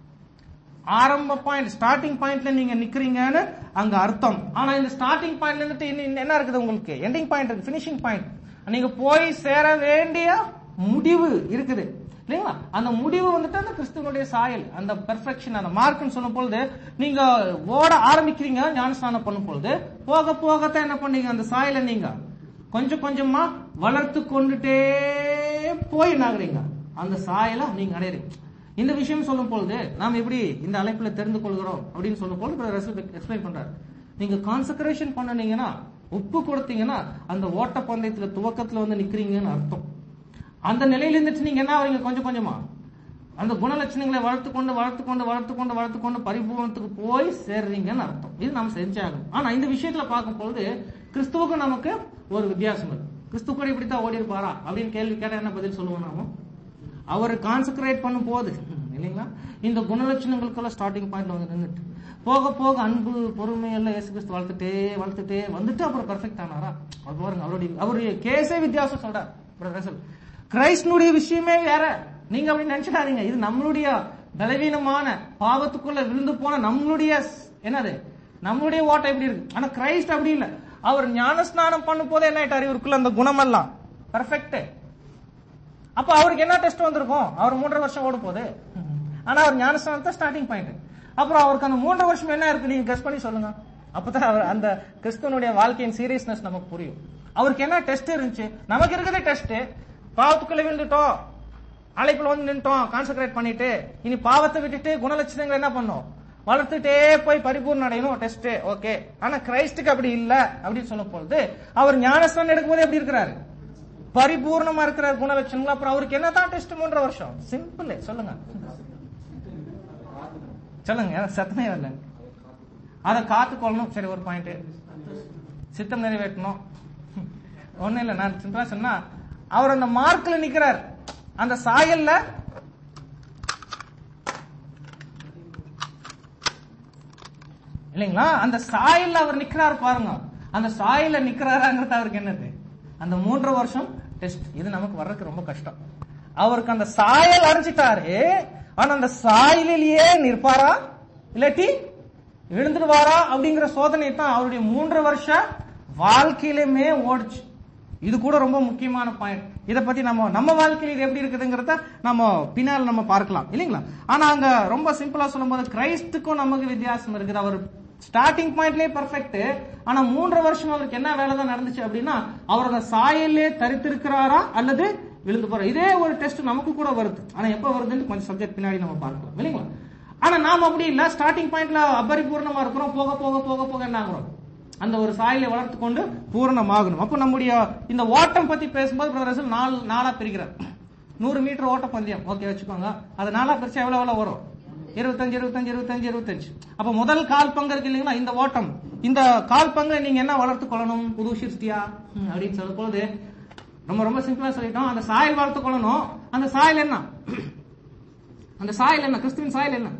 ஆரம்ப பாயிண்ட் ஸ்டார்டிங் பாயிண்ட்ல நீங்க நிக்கிறீங்கன்னு அங்க அர்த்தம் ஆனா இந்த ஸ்டார்டிங் பாயிண்ட்ல இருந்துட்டு இன்னும் இன்னும் என்ன இருக்குது உங்களுக்கு எண்டிங் பாயிண்ட் இருக்கு பினிஷிங் பாயிண்ட் நீங்க போய் சேர வேண்டிய முடிவு இருக்குது இல்லைங்களா அந்த முடிவு வந்துட்டு அந்த கிறிஸ்துவனுடைய சாயல் அந்த பெர்ஃபெக்ஷன் அந்த மார்க்னு சொல்லும் பொழுது நீங்க ஓட ஆரம்பிக்கிறீங்க ஞானஸ்நானம் பண்ணும் பொழுது போக போகத்தான் என்ன பண்ணீங்க அந்த சாயலை நீங்க கொஞ்சம் கொஞ்சமா வளர்த்து கொண்டுட்டே போய் நாகுறீங்க அந்த சாயலை நீங்க அடையிறீங்க இந்த விஷயம் சொல்லும் பொழுது நாம் எப்படி இந்த அழைப்புல தெரிந்து கொள்கிறோம் அப்படின்னு சொல்லும் பொழுது எக்ஸ்பிளைன் பண்றாரு நீங்க கான்சக்ரேஷன் பண்ணனீங்கன்னா உப்பு கொடுத்தீங்கன்னா அந்த ஓட்ட பந்தயத்துல துவக்கத்துல வந்து நிக்கிறீங்கன்னு அர்த்தம் அந்த நிலையில இருந்துட்டு நீங்க என்ன ஆவீங்க கொஞ்சம் கொஞ்சமா அந்த குணலட்சணங்களை வளர்த்து கொண்டு வளர்த்து கொண்டு வளர்த்து கொண்டு வளர்த்து கொண்டு பரிபூர்ணத்துக்கு போய் சேர்றீங்கன்னு அர்த்தம் இது நாம் செஞ்சாகணும் ஆனா இந்த விஷயத்துல பார்க்கும் பொழுது கிறிஸ்துவுக்கும் நமக்கு ஒரு வித்தியாசம் இருக்கு கிறிஸ்து கூட இப்படித்தான் ஓடி இருப்பாரா அப்படின்னு கேள்வி கேட்டா என்ன பதில் சொல்லுவோம் நாம அவர் கான்சென்ட்ரேட் பண்ணும் போது இல்லைங்களா இந்த குணலட்சணங்களுக்கெல்லாம் ஸ்டார்டிங் பாயிண்ட்ல வந்து நின்றுட்டு போக போக அன்பு பொறுமை எல்லாம் இயேசு கிறிஸ்து வளர்த்துட்டே வளர்த்துட்டே வந்துட்டு அப்புறம் பெர்ஃபெக்ட் ஆனாரா அது பாருங்க அவருடைய அவருடைய கேஸே வித்தியாசம் சொல்றார் பிரதர் ரசல். கிறிஸ்துனுடைய விஷயமே வேற நீங்க அப்படி நினைச்சிடாதீங்க இது நம்மளுடைய பலவீனமான பாவத்துக்குள்ள விழுந்து போன நம்மளுடைய ஸ்- என்னது நம்மளுடைய ஓட்டம் எப்படி இருக்கு ஆனா கிரைஸ்ட் அப்படி இல்ல அவர் ஞானஸ்நானம் பண்ணும் போது என்ன ஆயிட்டாரு இவருக்குள்ள அந்த குணமெல்லாம் பெர்ஃபெக்ட் அப்ப அவருக்கு என்ன டெஸ்ட் வந்திருக்கும் அவர் மூன்றரை வருஷம் ஓடும் போது ஆனா அவர் ஞானஸ்தானத்தை ஸ்டார்டிங் பாயிண்ட் அப்புறம் அவருக்கு அந்த மூன்றரை வருஷம் என்ன இருக்கு நீங்க கெஸ் பண்ணி சொல்லுங்க அப்பதான் அவர் அந்த கிறிஸ்துவனுடைய வாழ்க்கையின் சீரியஸ்னஸ் நமக்கு புரியும் அவருக்கு என்ன டெஸ்ட் இருந்துச்சு நமக்கு இருக்கிறதே டெஸ்ட் பாவத்துக்குள்ள விழுந்துட்டோம் அழைப்புல வந்து நின்ட்டோம் கான்சென்ட்ரேட் பண்ணிட்டு இனி பாவத்தை விட்டுட்டு குணலட்சணங்கள் என்ன பண்ணோம் வளர்த்துட்டே போய் பரிபூர்ணம் அடையணும் டெஸ்ட் ஓகே ஆனா கிரைஸ்டுக்கு அப்படி இல்ல அப்படின்னு சொல்லும் பொழுது அவர் ஞானஸ்தானம் எடுக்கும்போது எப்படி இருக்கிறாரு பரிபூர்ணமா இருக்கிற குணலட்சணங்கள் அப்புறம் அவருக்கு என்னதான் டெஸ்ட் மூன்றரை வருஷம் சிம்பிள் சொல்லுங்க சொல்லுங்க எனக்கு சத்தமே வரல அதை காத்துக்கொள்ளணும் சரி ஒரு பாயிண்ட் சித்தம் நிறைவேற்றணும் ஒண்ணும் இல்ல நான் சிம்பிளா சொன்னா அவர் அந்த மார்க்ல நிக்கிறார் அந்த சாயல்ல இல்லைங்களா அந்த சாயல்ல அவர் நிக்கிறார் பாருங்க அந்த சாயல்ல நிக்கிறாராங்கிறது அவருக்கு என்னது அந்த மூன்று வருஷம் டெஸ்ட் இது நமக்கு வர்றதுக்கு ரொம்ப கஷ்டம் அவருக்கு அந்த சாயல் அரைஞ்சிட்டாரு ஆனா அந்த சாயலிலேயே நிற்பாரா இல்லாட்டி விழுந்துடுவாரா அப்படிங்கிற சோதனை தான் அவருடைய மூன்று வருஷ வாழ்க்கையிலுமே ஓடுச்சு இது கூட ரொம்ப முக்கியமான பாயிண்ட் இத பத்தி நம்ம நம்ம வாழ்க்கையில் இது எப்படி இருக்குதுங்கிறத நம்ம பின்னால் நம்ம பார்க்கலாம் இல்லைங்களா ஆனா அங்க ரொம்ப சிம்பிளா சொல்லும்போது கிரைஸ்துக்கும் நமக்கு வித்தியாசம் இருக்குது அவர் ஸ்டார்டிங் பாயிண்ட்லயே பர்ஃபெக்ட் ஆனா மூன்று வருஷம் அவருக்கு என்ன வேலை தான் நடந்துச்சு அப்படின்னா அவர் அந்த சாயல்லே தரித்திருக்கிறாரா அல்லது விழுந்து போற இதே ஒரு டெஸ்ட் நமக்கு கூட வருது ஆனா எப்ப வருதுன்னு கொஞ்சம் சப்ஜெக்ட் பின்னாடி நம்ம பார்க்கலாம் இல்லைங்களா ஆனா நாம அப்படி இல்ல ஸ்டார்டிங் பாயிண்ட்ல அபரிபூர்ணமா இருக்கிறோம் போக போக போக போக என்ன ஆகுறோம் அந்த ஒரு சாயலை வளர்த்து கொண்டு பூரணமாகணும் அப்ப நம்முடைய இந்த ஓட்டம் பத்தி பேசும்போது பிரதர் ரசூல் நாலு நாளா பிரிக்கிறார் நூறு மீட்டர் ஓட்ட பந்தயம் ஓகே வச்சுக்கோங்க அது நாளா பிரிச்சா எவ்வளவு எவ்வளவு வரும் இருபத்தஞ்சு இருபத்தஞ்சு இருபத்தஞ்சு இருபத்தஞ்சு அப்ப முதல் கால் பங்கு இருக்கு இல்லைங்களா இந்த ஓட்டம் இந்த கால் பங்கை நீங்க என்ன வளர்த்து கொள்ளணும் புது சிருஷ்டியா ம், அப்படின்னு சொல்லும் போது ரொம்ப ரொம்ப சிம்பிளா சொல்லிட்டோம் அந்த சாயல் வளர்த்து கொள்ளணும் அந்த சாயல் என்ன அந்த சாயல் என்ன கிறிஸ்துவின் சாயல் என்ன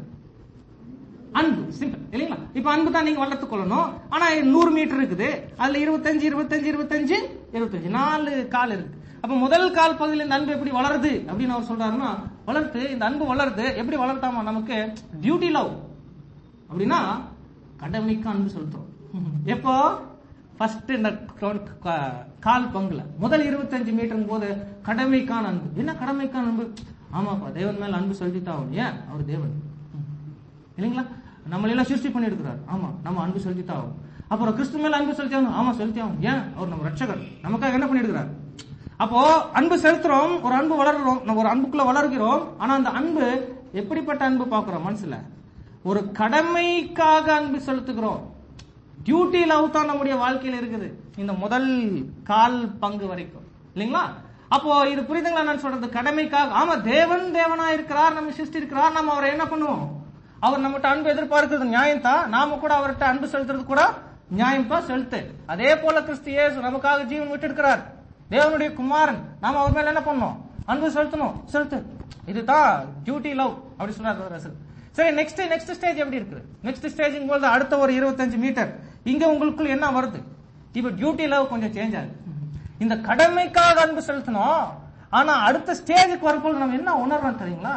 அன்பு சிம்பிள் இல்லைங்களா இப்ப அன்பு தான் நீங்க வளர்த்து கொள்ளணும் ஆனா இது நூறு மீட்டர் இருக்குது அதுல இருபத்தஞ்சு இருபத்தஞ்சு இருபத்தஞ்சு இருபத்தஞ்சு நாலு கால் இருக்கு அப்ப முதல் கால் பகுதியில் இந்த அன்பு எப்படி வளருது அப்படின்னு அவர் சொல்றாருன்னா வளர்த்து இந்த அன்பு வளருது எப்படி வளர்த்தாமா நமக்கு டியூட்டி லவ் அப்படின்னா கடமைக்கு அன்பு செலுத்துறோம் எப்போ ஃபர்ஸ்ட் இந்த கா- கால் பங்குல முதல் இருபத்தஞ்சு மீட்டர் போது கடமைக்கான அன்பு என்ன கடமைக்கான அன்பு ஆமாப்பா தேவன் மேல அன்பு செலுத்தித்தான் ஆகணும். ஏன் அவர் தேவன் இல்லைங்களா நம்மள எல்லாம் சிருஷ்டி பண்ணிருக்கிறார் ஆமா நம்ம அன்பு செலுத்தித்தான் ஆகும் அப்புறம் கிறிஸ்து மேல அன்பு செலுத்தி ஆகணும் ஆமா செலுத்தி ஆகும் ஏன் அவர் நம்ம ரட்சகர் நமக்காக என்ன பண்ணிருக்கிறார் அப்போ அன்பு செலுத்துறோம் ஒரு அன்பு வளர்றோம் நம்ம ஒரு அன்புக்குள்ள வளர்கிறோம் ஆனா அந்த அன்பு எப்படிப்பட்ட அன்பு பாக்குறோம் மனசுல ஒரு கடமைக்காக அன்பு செலுத்துகிறோம் டியூட்டி லவ் தான் நம்முடைய வாழ்க்கையில இருக்குது இந்த முதல் கால் பங்கு வரைக்கும் இல்லைங்களா அப்போ இது புரியுதுங்களா நான் சொல்றது கடமைக்காக ஆமா தேவன் தேவனா இருக்கிறார் நம்ம சிருஷ்டி இருக்கிறார் நம்ம அவரை என்ன பண்ணுவோம் அவர் நம்மகிட்ட அன்பு எதிர்பார்க்கிறது நியாயம் தான் நாம கூட அவர்கிட்ட அன்பு செலுத்துறது கூட நியாயம் தான் செலுத்து அதே போல கிறிஸ்து இயேசு நமக்காக ஜீவன் விட்டு இருக்கிறார் தேவனுடைய குமாரன் நாம அவர் மேல என்ன பண்ணணும் அன்பு செலுத்தணும் செலுத்து இதுதான் டியூட்டி லவ் அப்படி சொன்னார் ரசல் சரி நெக்ஸ்ட் நெக்ஸ்ட் ஸ்டேஜ் எப்படி இருக்குது நெக்ஸ்ட் ஸ்டேஜிங் போது அடுத்த ஒரு இருபத்தஞ்சு மீட்டர் இங்க உங்களுக்குள்ள என்ன வருது இப்ப டியூட்டி லவ் கொஞ்சம் சேஞ்ச் ஆகுது இந்த கடமைக்காக அன்பு செலுத்தணும் ஆனா அடுத்த ஸ்டேஜுக்கு வரும்போது நம்ம என்ன உணர்றோம் தெரியுங்களா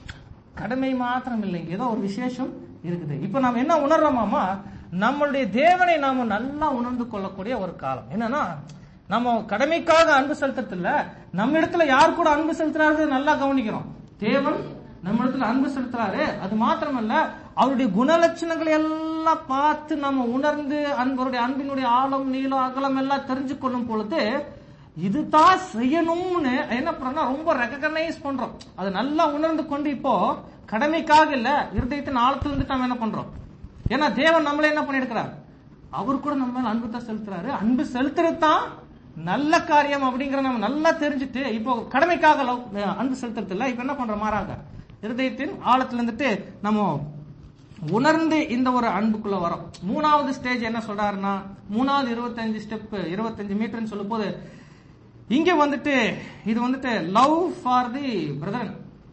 கடமை மாத்திரம் இல்லை ஏதோ ஒரு விசேஷம் இருக்குது இப்ப நாம என்ன உணர்றோமாமா நம்மளுடைய தேவனை நாம நல்லா உணர்ந்து கொள்ளக்கூடிய ஒரு காலம் என்னன்னா நம்ம கடமைக்காக அன்பு செலுத்துறது இல்ல நம்ம இடத்துல யார் கூட அன்பு செலுத்துறாரு நல்லா கவனிக்கிறோம் தேவன் நம்ம இடத்துல அன்பு செலுத்துறாரு அது மாத்திரமல்ல அவருடைய குணலட்சணங்களை எல்லாம் பார்த்து நம்ம உணர்ந்து அன்பருடைய அன்பினுடைய ஆழம் நீளம் அகலம் எல்லாம் தெரிஞ்சு கொள்ளும் பொழுது இதுதான் செய்யணும்னு என்ன பண்றோம்னா ரொம்ப ரெகனைஸ் பண்றோம் அது நல்லா உணர்ந்து கொண்டு இப்போ கடமைக்காக இல்ல இருதயத்தின் ஆழத்துல இருந்து நம்ம என்ன பண்றோம் ஏன்னா தேவன் நம்மள என்ன பண்ணிருக்கிறார் அவர் கூட நம்ம மேல அன்பு தான் செலுத்துறாரு அன்பு செலுத்துறது தான் நல்ல காரியம் அப்படிங்கிற நம்ம நல்லா தெரிஞ்சுட்டு இப்போ கடமைக்காக love- அன்பு செலுத்துறது இல்ல இப்ப என்ன பண்றோம் மாறாக இருதயத்தின் ஆழத்துல இருந்துட்டு நம்ம உணர்ந்து இந்த ஒரு அன்புக்குள்ள வரோம் மூணாவது ஸ்டேஜ் என்ன சொல்றாருன்னா மூணாவது இருபத்தஞ்சு ஸ்டெப் இருபத்தஞ்சு மீட்டர்னு சொல்லும் போது இங்க வந்துட்டு இது வந்துட்டு லவ் ஃபார் தி பிரதரன்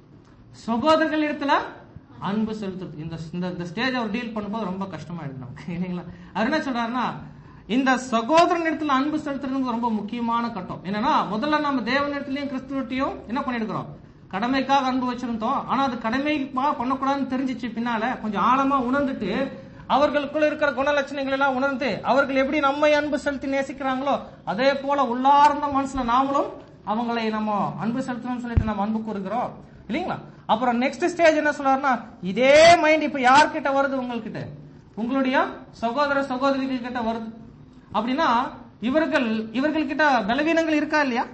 சகோதரர்கள் இடத்துல அன்பு செலுத்துறது இந்த இந்த- இந்த ஸ்டேஜ் அவர் டீல் பண்ணும்போது ரொம்ப கஷ்டமாயிடுது நமக்கு இல்லைங்களா அவர் என்ன சொல்றாருன்னா இந்த சகோதரன் இடத்துல அன்பு செலுத்துறது ரொம்ப முக்கியமான கட்டம் என்னன்னா முதல்ல நம்ம தேவன் இடத்துலயும் கிறிஸ்துவட்டையும் என்ன பண்ணிருக்கிறோம் கடமைக்காக அன்பு வச்சிருந்தோம் ஆனா அது கடமைப்பா பண்ணக்கூடாதுன்னு தெரிஞ்சிச்சு பின்னால கொஞ்சம் ஆழமா உணர்ந்துட்டு அவர்களுக்குள்ள இருக்கிற குணலட்சணங்கள் எல்லாம் உணர்ந்து அவர்கள் எப்படி நம்மை அன்பு செலுத்தி நேசிக்கிறாங்களோ அதே போல உள்ளார்ந்த மனசுல நாமளும் அவங்களை நம்ம அன்பு செலுத்தணும்னு சொல்லிட்டு நம்ம அன்பு கூறுகிறோம் இல்லைங்களா அப்புறம் நெக்ஸ்ட் ஸ்டேஜ் என்ன சொல்றாருன்னா இதே மைண்ட் இப்ப யார்கிட்ட வருது உங்ககிட்ட உங்களுடைய சகோதர சகோதரிகள் கிட்ட வருது அப்படின்னா இவர்கள் இவர்கள் கிட்ட பலவீனங்கள் இருக்கா இல்லையா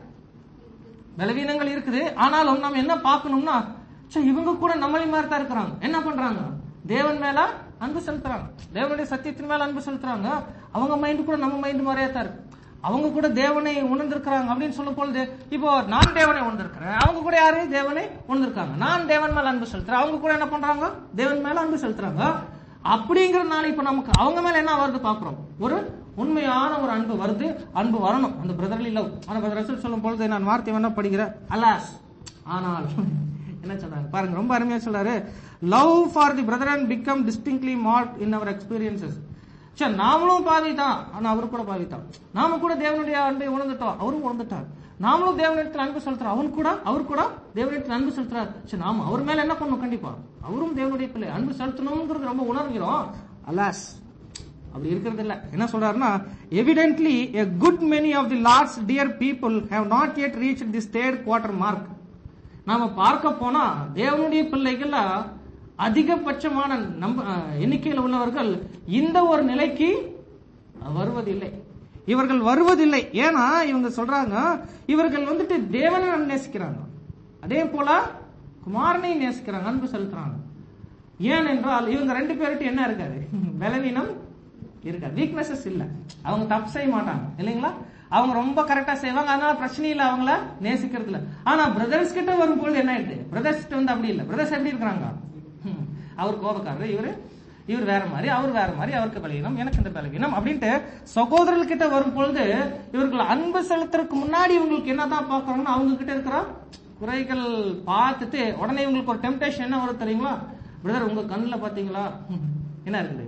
பலவீனங்கள் இருக்குது ஆனாலும் நம்ம என்ன பார்க்கணும்னா ச்சே, இவங்க கூட நம்மளை மாதிரி தான் இருக்கிறாங்க என்ன பண்றாங்க தேவன் மேல அன்பு செலுத்துறாங்க தேவனுடைய சத்தியத்தின் மேல அன்பு செலுத்துறாங்க அவங்க மைண்ட் கூட நம்ம மைண்ட் மாதிரியே தான் இருக்கு அவங்க கூட தேவனை உணர்ந்திருக்கிறாங்க அப்படின்னு சொல்லும் பொழுது இப்போ நான் தேவனை உணர்ந்திருக்கிறேன் அவங்க கூட யாரு தேவனை உணர்ந்திருக்காங்க நான் தேவன் மேல அன்பு செலுத்துறேன் அவங்க கூட என்ன பண்றாங்க தேவன் மேல அன்பு செலுத்துறாங்க அப்படிங்கறதுனால இப்ப நமக்கு அவங்க மேல என்ன வருது பாக்குறோம் ஒரு உண்மையான ஒரு அன்பு வருது அன்பு வரணும் அந்த பிரதர்லி லவ் ஆனா பிரதர் ரசூல் சொல்லும் பொழுது நான் வார்த்தை வேணா படிக்கிறேன் அலாஸ் ஆனால் என்ன சொல்றாங்க பாருங்க ரொம்ப அருமையா சொல்றாரு love for the brother and become distinctly mark in our experiences சரி நாமளும் பாவி தான் ஆனா அவரு கூட பாவி தான் நாம கூட தேவனுடைய அன்பை உணர்ந்துட்டோம் அவரும் உணர்ந்துட்டார் நாமளும் தேவனிடத்தில் அன்பு செலுத்துறோம் அவன் கூட அவர் கூட தேவனிடத்தில் அன்பு செலுத்துறாரு சரி நாம அவர் மேல என்ன பண்ணணும் கண்டிப்பா அவரும் தேவனுடைய பிள்ளை அன்பு செலுத்தணுங்கிறது ரொம்ப உணர்கிறோம் அலாஸ் அப்படி இருக்கிறது இல்ல என்ன சொல்றாருன்னா evidently a good many of the Lord's dear people have not yet reached this third quarter mark நாம பார்க்க போனா தேவனுடைய பிள்ளைகள் அதிகபட்சமான நம்ப அஹ், எண்ணிக்கையில் உள்ளவர்கள் இந்த ஒரு நிலைக்கு வருவதில்லை இவர்கள் வருவதில்லை ஏன்னா இவங்க சொல்றாங்க இவர்கள் வந்துட்டு தேவனை நேசிக்கிறாங்க அதே போல குமாரனை நேசிக்கிறாங்க அன்பு செலுத்துறாங்க ஏனென்றால் இவங்க ரெண்டு பேர்கிட்ட என்ன இருக்காது பலவீனம் இருக்காது வீக்னஸஸ் இல்ல அவங்க தப்பு செய்ய மாட்டாங்க இல்லைங்களா அவங்க ரொம்ப கரெக்டா செய்வாங்க அதனால பிரச்சனை இல்ல அவங்கள நேசிக்கிறது இல்ல ஆனா பிரதர்ஸ் கிட்ட வரும்போது என்ன ஆயிடுது பிரதர்ஸ் கிட்ட வந்து அப்படி இல்ல பிரதர்ஸ் எப்படி இருக்கிறாங்க ஹம், அவர் கோபக்காரர் இவரு இவர் வேற மாதிரி அவர் வேற மாதிரி அவருக்கு பலவீனம் எனக்கு இந்த பலவீனம் அப்படின்ட்டு சகோதரர்கள் கிட்ட வரும் பொழுது இவர்கள் அன்பு செலுத்துறதுக்கு முன்னாடி இவங்களுக்கு என்னதான் பாக்குறாங்கன்னா அவங்க கிட்ட இருக்கிற குறைகள் பார்த்துட்டு உடனே இவங்களுக்கு ஒரு டெம்டேஷன் என்ன வரும் தெரியுங்களா பிரதர் உங்க கண்ணுல பாத்தீங்களா ஹம், என்ன இருக்குது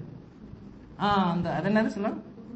ஆ அந்த அது என்னது சொல்ல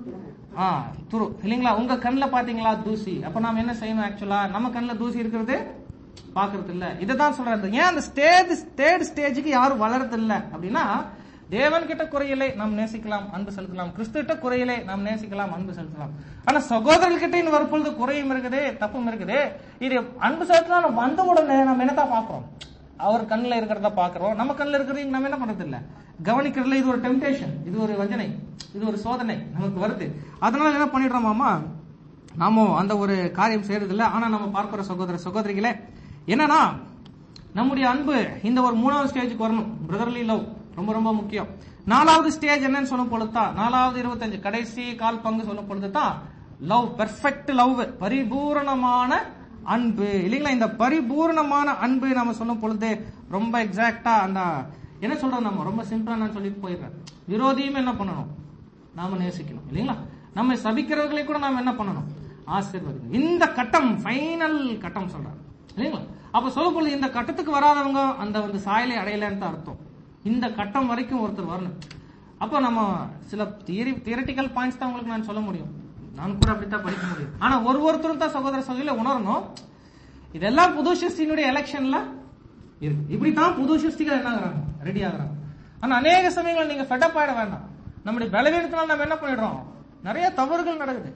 ஆ துரு இல்லைங்களா உங்க கண்ணுல பாத்தீங்களா தூசி அப்ப நாம என்ன செய்யணும் ஆக்சுவலா நம்ம கண்ணுல தூசி இருக்கிறது பாக்குறது இல்ல இதுதான் சொல்றது ஏன் அந்த ஸ்டேஜ் தேர்ட் ஸ்டேஜுக்கு யாரும் வளர்றது இல்ல அப்படின்னா தேவன் கிட்ட குறையிலே நாம் நேசிக்கலாம் அன்பு செலுத்தலாம் கிறிஸ்து கிட்ட குறையிலே நாம் நேசிக்கலாம் அன்பு செலுத்தலாம் ஆனா சகோதரர்கள் கிட்ட வரும்பொழுது குறையும் இருக்குது தப்பும் இருக்குது இது அன்பு செலுத்தலாம் வந்த உடனே நம்ம என்னதான் பாக்குறோம் அவர் கண்ணுல இருக்கிறத பாக்குறோம் நம்ம கண்ணுல இருக்கிறது நம்ம என்ன பண்றது இல்ல கவனிக்கிறதுல இது ஒரு டெம்டேஷன் இது ஒரு வஞ்சனை இது ஒரு சோதனை நமக்கு வருது அதனால என்ன பண்ணிடுறோமாமா நாம அந்த ஒரு காரியம் செய்யறது இல்ல ஆனா நம்ம பார்க்கிற சகோதர சகோதரிகளே என்னன்னா நம்முடைய அன்பு இந்த ஒரு மூணாவது ஸ்டேஜுக்கு வரணும் பிரதர்லி லவ் ரொம்ப ரொம்ப முக்கியம் நாலாவது ஸ்டேஜ் என்னன்னு சொல்லும் பொழுதுதான் நாலாவது இருபத்தஞ்சு கடைசி கால் பங்கு சொல்லும் பொழுதுதான் லவ் பெர்ஃபெக்ட் லவ் பரிபூரணமான அன்பு இல்லைங்களா இந்த பரிபூரணமான அன்பு நம்ம சொல்லும் பொழுது ரொம்ப எக்ஸாக்டா அந்த என்ன சொல்றோம் நம்ம ரொம்ப சிம்பிளா நான் சொல்லிட்டு போயிடுறேன் விரோதியும் என்ன பண்ணணும் நாம நேசிக்கணும் இல்லைங்களா நம்ம சபிக்கிறவர்களை கூட நாம என்ன பண்ணணும் ஆசீர்வதிக்கணும் இந்த கட்டம் ஃபைனல் கட்டம் சொல்றாங்க இல்லைங்களா அப்ப சொல்லும் பொழுது இந்த கட்டத்துக்கு வராதவங்க அந்த வந்து சாயலை அடையலன்னு தான் அர்த்தம் இந்த கட்டம் வரைக்கும் ஒருத்தர் வரணும் அப்போ நம்ம சில தியரி தியரட்டிக்கல் பாயிண்ட்ஸ் தான் உங்களுக்கு நான் சொல்ல முடியும் நான் கூட அப்படித்தான் படிக்க முடியும் ஆனா ஒரு ஒருத்தரும் தான் சகோதர சகோதரில உணரணும் இதெல்லாம் புது சிருஷ்டியினுடைய எலெக்ஷன்ல இருக்கு இப்படித்தான் புது சிருஷ்டிகள் என்ன ஆகுறாங்க ரெடி ஆகுறாங்க ஆனா அநேக சமயங்கள் நீங்க ஃபெட்டப் ஆயிட வேண்டாம் நம்முடைய பலவீனத்தினால நம்ம என்ன பண்ணிடுறோம் நிறைய தவறுகள் நடக்குது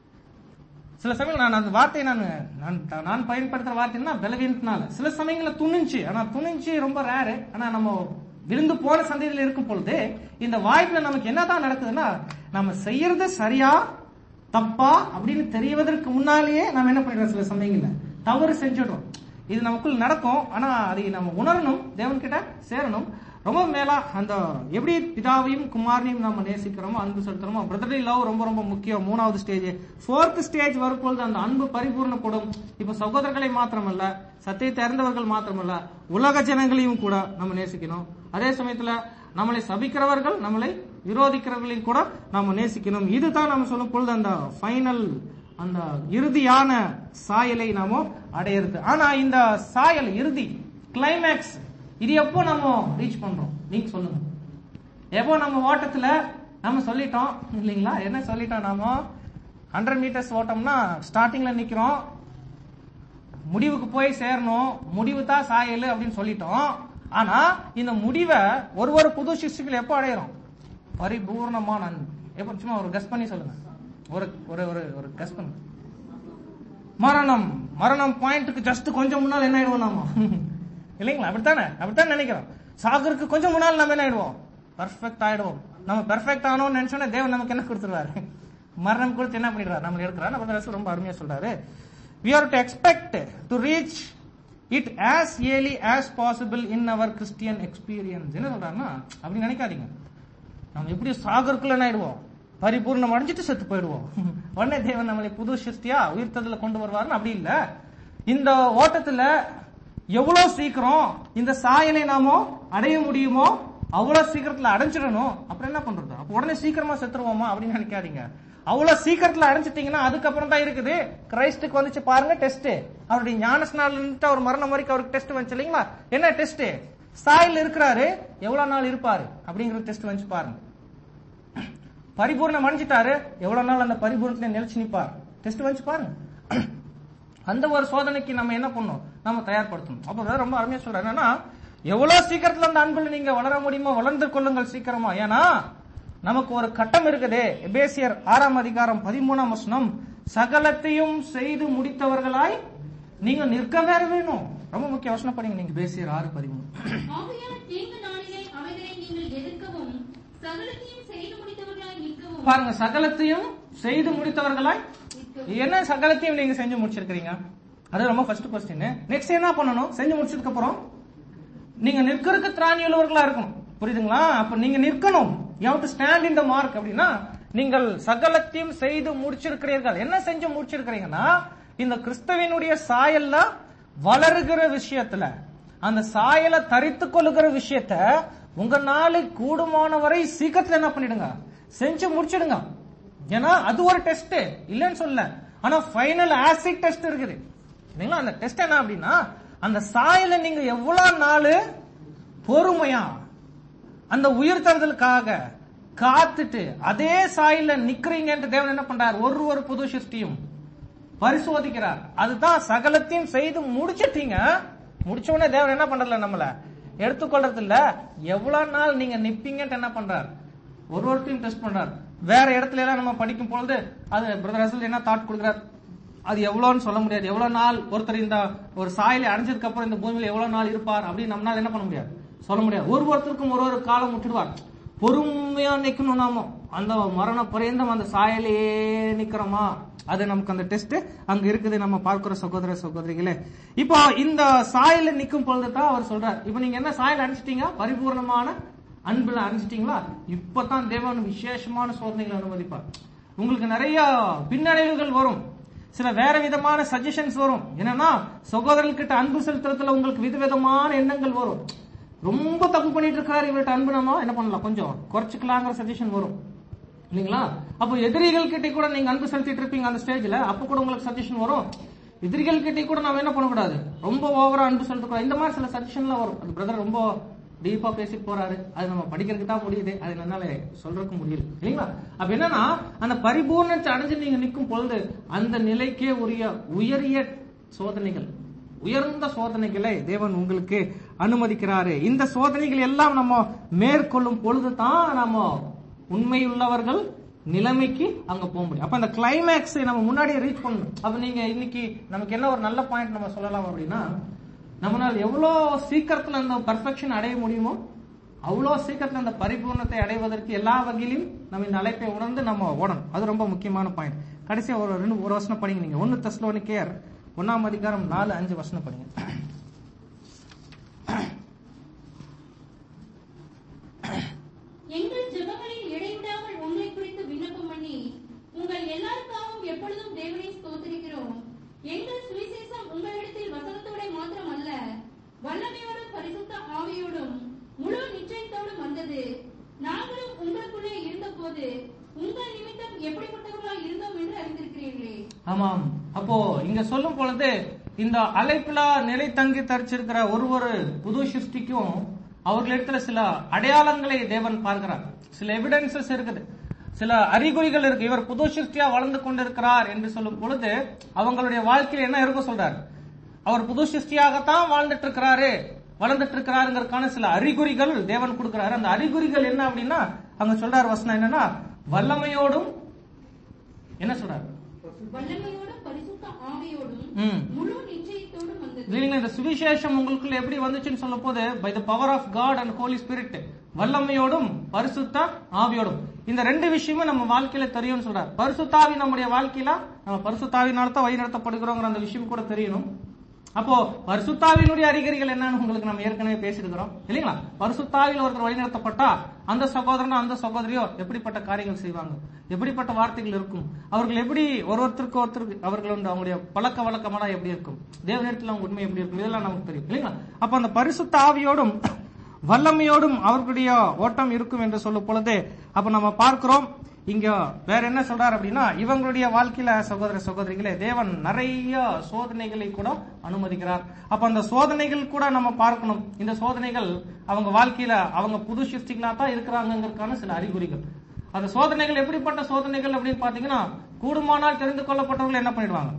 சில சமயம் நான் அந்த வார்த்தையை நான் நான் நான் பயன்படுத்துற வார்த்தைன்னா பலவீனத்தினால சில சமயங்கள்ல துணிஞ்சு ஆனா துணிஞ்சு ரொம்ப ரேரு ஆனா நம்ம விழுந்து போன சந்தையில இருக்கும் பொழுது இந்த வாய்ப்புல நமக்கு என்னதான் நடக்குதுன்னா நம்ம செய்யறது சரியா தப்பா அப்படின்னு தெரியவதற்கு முன்னாலேயே நம்ம என்ன பண்ணிடுறோம் சில சமயங்கள்ல தவறு செஞ்சிடுறோம் இது நமக்குள் நடக்கும் ஆனா அதை நம்ம உணரணும் தேவன் கிட்ட சேரணும் ரொம்ப மேலா அந்த எப்படி பிதாவையும் குமாரனையும் நம்ம நேசிக்கிறோமோ அன்பு செலுத்துறோமோ பிரதர்லி லவ் ரொம்ப ரொம்ப முக்கியம் மூணாவது ஸ்டேஜ் ஃபோர்த் ஸ்டேஜ் வரும்பொழுது அந்த அன்பு பரிபூர்ணப்படும் இப்ப சகோதரர்களை மாத்திரமல்ல சத்தியத்தை அறிந்தவர்கள் மாத்திரமல்ல உலக ஜனங்களையும் கூட நம்ம நேசிக்கணும் அதே சமயத்துல நம்மளை சபிக்கிறவர்கள் நம்மளை விரோதிக்கிறவர்களையும் கூட நாம நேசிக்கணும் இதுதான் நம்ம சொல்லும் பொழுது அந்த ஃபைனல் அந்த இறுதியான சாயலை நாம அடையிறது ஆனா இந்த சாயல் இறுதி கிளைமேக்ஸ் இது எப்போ நம்ம ரீச் பண்றோம் நீங்க சொல்லுங்க எப்போ நம்ம ஓட்டத்துல நம்ம சொல்லிட்டோம் இல்லைங்களா என்ன சொல்லிட்டோம் நாம ஹண்ட்ரட் மீட்டர்ஸ் ஓட்டம்னா ஸ்டார்டிங்ல நிக்கிறோம் முடிவுக்கு போய் சேரணும் முடிவு தான் சாயல் அப்படின்னு சொல்லிட்டோம் ஆனா இந்த முடிவை ஒரு ஒரு புது சிருஷ்டிகள் எப்போ அடையிறோம் பரிபூர்ணமான அன்பு எப்போ சும்மா ஒரு கஸ் பண்ணி சொல்லுங்க ஒரு ஒரு ஒரு ஒரு கஸ் பண்ணுங்க மரணம் மரணம் பாயிண்ட்டுக்கு ஜஸ்ட் கொஞ்சம் முன்னால் என்ன ஆயிடுவோம் நாம இல்லைங்களா அப்படித்தானே அப்படித்தான் நினைக்கிறோம் சாகருக்கு கொஞ்சம் முன்னால் நம்ம என்ன ஆயிடுவோம் பர்ஃபெக்ட் ஆயிடுவோம் நம்ம பெர்ஃபெக்ட் ஆனோம்னு நினைச்சோன்னா தேவன் நமக்கு என்ன கொடுத்துருவாரு மரணம் கொடுத்து என்ன பண்ணிடுறாரு நம்ம எடுக்கிறார் நம்ம ரசூல் ரொம்ப அருமையா சொல்றாரு we are to expect to reach it as early as possible in our christian experience என்ன சொல்றாருன்னா அப்படி நினைக்காதீங்க நம்ம எப்படி சாகருக்குள்ள என்ன ஆயிடுவோம் பரிபூர்ணம் அடைஞ்சிட்டு செத்து போயிடுவோம் உடனே தேவன் நம்மளை புது சிருஷ்டியா உயிர்த்ததுல கொண்டு வருவாருன்னு அப்படி இல்ல இந்த ஓட்டத்துல எவ்வளவு சீக்கிரம் இந்த சாயலை நாமோ அடைய முடியுமோ அவ்வளவு சீக்கிரத்துல அடைஞ்சிடணும் அப்புறம் என்ன பண்றது அப்ப உடனே சீக்கிரமா செத்துருவோமா அப்படின்னு நினைக்காதீங்க அவ்வளவு சீக்கிரத்துல அடைஞ்சிட்டீங்கன்னா அதுக்கப்புறம் தான் இருக்குது கிரைஸ்டுக்கு வந்துச்சு பாருங்க டெஸ்ட் அவருடைய ஞானஸ்நாள் இருந்துட்டு அவர் மரணம் வரைக்கும் அவருக்கு டெஸ்ட் வந்துச்சு இல்லைங்களா என்ன டெஸ்ட் சாயில் இருக்கிறாரு எவ்வளவு நாள் இருப்பாரு அப்படிங்கிற டெஸ்ட் வந்துச்சு பாருங்க பரிபூர்ணம் அடைஞ்சிட்டாரு எவ்வளவு நாள் அந்த பரிபூர்ணத்துல நிலைச்சு நிப்பார் டெஸ்ட் வச்சு பாருங்க அந்த ஒரு சோதனைக்கு நம்ம என்ன பண்ணணும் நம்ம தயார்படுத்தணும் அப்ப brother ரொம்ப அருமையா சொல்றேன் என்னன்னா எவ்வளவு சீக்கிரத்துல அந்த அன்புல நீங்க வளர முடியுமோ வளர்ந்து கொள்ளுங்கள் சீக்கிரமா ஏன்னா நமக்கு ஒரு கட்டம் இருக்குதே எபேசியர் ஆறாம் அதிகாரம் பதிமூணாம் வசனம் சகலத்தையும் செய்து முடித்தவர்களாய் நீங்க நிற்க வேற வேணும் ரொம்ப முக்கிய வசனம் படிங்க நீங்க பேசியர் ஆறு பதிமூணு ஆகையால் தீங்கு நாளிலே அவைகளை நீங்கள் எதிர்க்கவும் சகலத்தையும் செய்து முடித்தவர்களாய் நிற்கவும் பாருங்க சகலத்தையும் செய்து முடித்தவர்களாய் நிற்கவும் என்ன சகலத்தையும் நீங்க செஞ்சு முடிச்சிருக்கீங்க அது ரொம்ப ஃபர்ஸ்ட் கொஸ்டின் நெக்ஸ்ட் என்ன பண்ணணும் செஞ்சு முடிச்சதுக்கு அப்புறம் நீங்க நிற்கிறதுக்கு திராணி உள்ளவர்களா இருக்கணும் புரியுதுங்களா அப்ப நீங்க நிற்கணும் you to stand in the mark அப்படின்னா நீங்கள் சகலத்தையும் செய்து முடிச்சிருக்கிறீர்கள் என்ன செஞ்சு முடிச்சிருக்கிறீங்கன்னா இந்த கிறிஸ்தவினுடைய சாயல்ல வளருகிற விஷயத்துல அந்த சாயலை தரித்து கொள்ளுகிற விஷயத்த உங்க நாளைக்கு கூடுமான வரை சீக்கிரத்துல என்ன பண்ணிடுங்க செஞ்சு முடிச்சிடுங்க ஏன்னா அது ஒரு டெஸ்ட் இல்லைன்னு சொல்ல ஆனா ஃபைனல் ஆசிட் டெஸ்ட் இருக்குது இல்லைங்களா அந்த டெஸ்ட் என்ன அப்படின்னா அந்த சாயல நீங்க எவ்வளவு நாள் பொறுமையா அந்த உயிர் தருதலுக்காக காத்துட்டு அதே சாயில நிக்கிறீங்கன்னு தேவன் என்ன பண்றார் ஒரு ஒரு புது சிருஷ்டியும் பரிசோதிக்கிறார் அதுதான் சகலத்தையும் செய்து முடிச்சிட்டீங்க முடிச்ச உடனே தேவன் என்ன பண்றதுல நம்மள எடுத்துக்கொள்றது இல்ல எவ்வளவு நாள் நீங்க நிப்பீங்கன்னு என்ன பண்றார் ஒரு ஒருத்தையும் டெஸ்ட் பண்றார் வேற இடத்துல எல்லாம் நம்ம படிக்கும் பொழுது அது பிரதர் ரசல் என்ன தாட் கொடுக்குறார் அது எவ்வளவுன்னு சொல்ல முடியாது எவ்வளவு நாள் ஒருத்தர் இந்த ஒரு சாயலை அடைஞ்சதுக்கு அப்புறம் இந்த பூமியில எவ்வளவு நாள் இருப்பார் அப்படின்னு நம்மளால என்ன பண்ண முடியாது சொல்ல முடியாது ஒரு ஒருத்தருக்கும் ஒரு ஒரு காலம் விட்டுடுவார் பொறுமையா நிக்கணும் நாம அந்த மரண பரியந்தம் அந்த சாயலையே நிக்கிறோமா அது நமக்கு அந்த டெஸ்ட் அங்க இருக்குது நம்ம பார்க்கிற சகோதர சகோதரிகளே இப்போ இந்த சாயல நிக்கும் பொழுது தான் அவர் சொல்றார் இப்போ நீங்க என்ன சாயல் அடிச்சிட்டீங்க பரிபூர்ணமான அன்புல அடைஞ்சிட்டீங்களா இப்பதான் தேவன் விசேஷமான சோதனைகளை அனுமதிப்பார் உங்களுக்கு நிறைய பின்னடைவுகள் வரும் சில வேற விதமான சஜஷன்ஸ் வரும் என்னன்னா சகோதரர்கிட்ட அன்பு செலுத்துறதுல உங்களுக்கு விதவிதமான எண்ணங்கள் வரும் ரொம்ப தப்பு பண்ணிட்டு இருக்காரு இவர்கிட்ட அன்பு நம்ம என்ன பண்ணலாம் கொஞ்சம் குறைச்சிக்கலாங்கிற சஜஷன் வரும் இல்லைங்களா அப்போ எதிரிகள் கிட்ட கூட நீங்க அன்பு செலுத்திட்டு இருப்பீங்க அந்த ஸ்டேஜ்ல அப்ப கூட உங்களுக்கு சஜஷன் வரும் எதிரிகள் கிட்ட கூட நாம என்ன பண்ணக்கூடாது ரொம்ப ஓவரா அன்பு செலுத்தக்கூடாது இந்த மாதிரி சில சஜஷன்லாம் வரும் அது பிரதர் ரொம்ப டீப்பா பேசிட்டு போறாரு அது நம்ம படிக்கிறதுக்கு தான் முடியுது அது என்னால சொல்றதுக்கு முடியல இல்லைங்களா அப்ப என்னன்னா அந்த பரிபூர்ணத்தை அடைஞ்சு நீங்க நிற்கும் பொழுது அந்த நிலைக்கே உரிய உயரிய சோதனைகள் உயர்ந்த சோதனைகளை தேவன் உங்களுக்கு அனுமதிக்கிறாரு இந்த சோதனைகள் எல்லாம் நம்ம மேற்கொள்ளும் பொழுது தான் நம்ம உண்மையுள்ளவர்கள் நிலைமைக்கு அங்க போக முடியும் அப்ப அந்த கிளைமேக்ஸ் நம்ம முன்னாடியே ரீச் பண்ணணும் அப்ப நீங்க இன்னைக்கு நமக்கு என்ன ஒரு நல்ல பாயிண்ட் நம்ம சொல்லலாம் அப்படின்னா நம்மளால் எவ்வளவு சீக்கிரத்துல அந்த பர்ஃபெக்ஷன் அடைய முடியுமோ அவ்வளவு சீக்கிரத்துல அந்த பரிபூர்ணத்தை அடைவதற்கு எல்லா வகையிலும் நம்ம இந்த அழைப்பை உணர்ந்து நம்ம ஓடணும் அது ரொம்ப முக்கியமான பாயிண்ட் கடைசியா ஒரு ரெண்டு ஒரு வசனம் படிங்க நீங்க ஒன்னு தஸ்லோனிக்கேர் ஒன்னாம் அதிகாரம் நாலு அஞ்சு வசனம் படிங்க எங்கள் ஜெபங்களில் இடைவிடாமல் உங்களை குறித்து விண்ணப்பம் பண்ணி உங்கள் எல்லாருக்காகவும் எப்பொழுதும் தேவனை ஸ்தோத்திரிக்கிறோம் எங்கள் சுவிசேஷம் உங்களிடத்தில் வசனத்தோட மாத்திரம் அல்ல வல்லமையோடும் பரிசுத்த ஆவியோடும் முழு நிச்சயத்தோடும் வந்தது நாங்களும் உங்களுக்குள்ளே இருந்தபோது உங்கள் நிமித்தம் எப்படிப்பட்டவர்களாய் இருந்தோம் என்று அறிந்திருக்கிறீர்களே ஆமாம் அப்போ இங்க சொல்லும் பொழுது இந்த அழைப்புல நிலை தங்கி தரிச்சிருக்கிற ஒரு ஒரு புது சிருஷ்டிக்கும் அவர்களிடத்துல சில அடையாளங்களை தேவன் பார்க்கிறார் சில எவிடன்சஸ் இருக்குது சில அறிகுறிகள் இருக்கு இவர் புது சிருஷ்டியா வளர்ந்து கொண்டிருக்கிறார் என்று சொல்லும் பொழுது அவங்களுடைய வாழ்க்கையில் என்ன இருக்கும் சொல்றாரு அவர் புது சிருஷ்டியாகத்தான் வாழ்ந்துட்டு இருக்கிறாரு வளர்ந்துட்டு இருக்கிறாருங்கிறதுக்கான சில அறிகுறிகள் தேவன் கொடுக்கிறாரு அந்த அறிகுறிகள் என்ன அப்படின்னா அங்க சொல்றாரு வசனம் என்னன்னா வல்லமையோடும் என்ன சொல்றாரு வல்லமையோடும் பரிசுத்த ஆவியோடும் ம். முழு நிச்சயத்தோடும் வந்தது இல்லைங்களா இந்த சுவிசேஷம் உங்களுக்குள்ள எப்படி வந்துச்சுன்னு சொல்லும் போது by the power of God and Holy Spirit வல்லமையோடும் பரிசுத்த ஆவியோடும் இந்த ரெண்டு விஷயமும் நம்ம வாழ்க்கையில தெரியும்னு சொல்றார் பரிசுத்தாவி நம்முடைய வாழ்க்கையில நம்ம பரிசுத்தாவினால தான் வழி நடத்தப்படுகிறோங்கிற அந்த விஷயம் கூட தெரியணும் அப்போ பரிசுத்தாவினுடைய அறிகுறிகள் என்னன்னு உங்களுக்கு நம்ம ஏற்கனவே பேசியிருக்கிறோம் இல்லைங்களா பரிசுத்தாவில் ஒருத்தர் வழிநடத்தப்பட்டா அந்த சகோதரனோ அந்த சகோதரியோ எப்படிப்பட்ட காரியங்கள் செய்வாங்க எப்படிப்பட்ட வார்த்தைகள் இருக்கும் அவர்கள் எப்படி ஒரு ஒருத்தருக்கு ஒருத்தருக்கு அவர்கள் வந்து அவங்களுடைய பழக்க வழக்கமெல்லாம் எப்படி இருக்கும் தேவனிடத்தில் அவங்க உண்மை எப்படி இருக்கும் இதெல்லாம் நமக்கு தெரியும் இல்லைங்களா அப்ப அந்த பரிசுத்த ஆவியோடும் வல்லமையோடும் அவர்களுடைய ஓட்டம் இருக்கும் என்று சொல்லும் பொழுது அப்ப நம்ம பார்க்கிறோம் இங்க வேற என்ன சொல்றாரு அப்படின்னா இவங்களுடைய வாழ்க்கையில சகோதர சகோதரிகளே தேவன் நிறைய சோதனைகளை கூட அனுமதிக்கிறார் அப்ப அந்த சோதனைகள் கூட நம்ம பார்க்கணும் இந்த சோதனைகள் அவங்க வாழ்க்கையில அவங்க புது சிருஷ்டிகளா தான் இருக்கிறாங்கிறதுக்கான சில அறிகுறிகள் அந்த சோதனைகள் எப்படிப்பட்ட சோதனைகள் அப்படின்னு பாத்தீங்கன்னா கூடுமானால் தெரிந்து கொள்ளப்பட்டவர்கள் என்ன பண்ணிடுவாங்க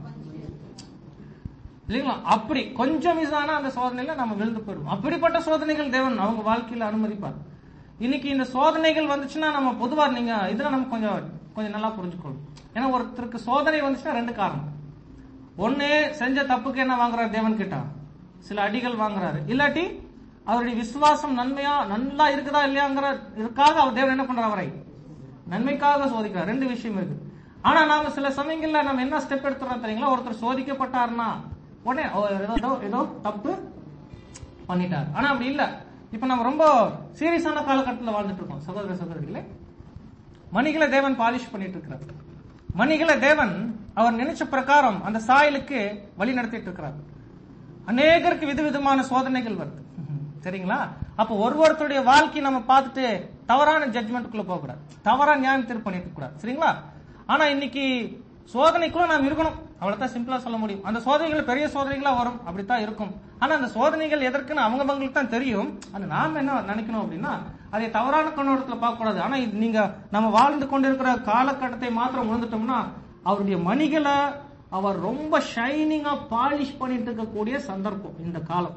இல்லைங்களா அப்படி கொஞ்சம் மிஸ் ஆனா அந்த சோதனையில நம்ம விழுந்து போயிடுவோம் அப்படிப்பட்ட சோதனைகள் தேவன் அவங்க வாழ்க்கையில அனுமதிப்பார் இன்னைக்கு இந்த சோதனைகள் வந்துச்சுன்னா நம்ம பொதுவா நீங்க இதுல நம்ம கொஞ்சம் கொஞ்சம் நல்லா புரிஞ்சுக்கணும் ஏன்னா ஒருத்தருக்கு சோதனை வந்துச்சுன்னா ரெண்டு காரணம் ஒண்ணு செஞ்ச தப்புக்கு என்ன வாங்குறாரு தேவன் கிட்ட சில அடிகள் வாங்குறாரு இல்லாட்டி அவருடைய விசுவாசம் நன்மையா நல்லா இருக்குதா இல்லையாங்கிற இதுக்காக அவர் தேவன் என்ன பண்றாரு அவரை நன்மைக்காக சோதிக்கிறார் ரெண்டு விஷயம் இருக்கு ஆனா நாம சில சமயங்கள்ல நம்ம என்ன ஸ்டெப் எடுத்துறோம் தெரியுங்களா ஒருத்தர் சோதிக்கப்பட்டாருன்னா உடனே ஓ, ஏதோ ஏதோ ஏதோ தப்பு பண்ணிட்டார் ஆனா அப்படி இல்ல இப்ப நம்ம ரொம்ப சீரியஸான காலகட்டத்தில் வாழ்ந்துட்டு இருக்கோம் சகோதர சகோதரிகளே மணிகளை தேவன் பாலிஷ் பண்ணிட்டு இருக்கிறார் மணிகளை தேவன் அவர் நினைச்ச பிரகாரம் அந்த சாயலுக்கு வழி நடத்திட்டு இருக்கிறார் அநேகருக்கு விதவிதமான சோதனைகள் வருது சரிங்களா அப்ப ஒரு ஒருத்தருடைய வாழ்க்கையை நம்ம பார்த்துட்டு தவறான ஜட்மெண்ட்டுக்குள்ள போக கூடாது தவறான நியாயம் தீர்ப்பு பண்ணிட்டு கூடாது சரிங்களா ஆனா இன்னைக்கு சோதனைக்குள்ள நாம் இருக்கணும் அவ்வளவுதான் சிம்பிளா சொல்ல முடியும் அந்த சோதனைகள் பெரிய சோதனைகளா வரும் அப்படித்தான் இருக்கும் ஆனா அந்த சோதனைகள் எதற்குன்னு அவங்க அவங்களுக்கு தான் தெரியும் ஆனா நாம என்ன நினைக்கணும் அப்படின்னா அதை தவறான கண்ணோட்டத்துல பார்க்க கூடாது ஆனா இது நீங்க நம்ம வாழ்ந்து கொண்டிருக்கிற காலகட்டத்தை மாத்திரம் உணர்ந்துட்டோம்னா அவருடைய மணிகளை அவர் ரொம்ப ஷைனிங்கா பாலிஷ் பண்ணிட்டு இருக்கக்கூடிய சந்தர்ப்பம் இந்த காலம்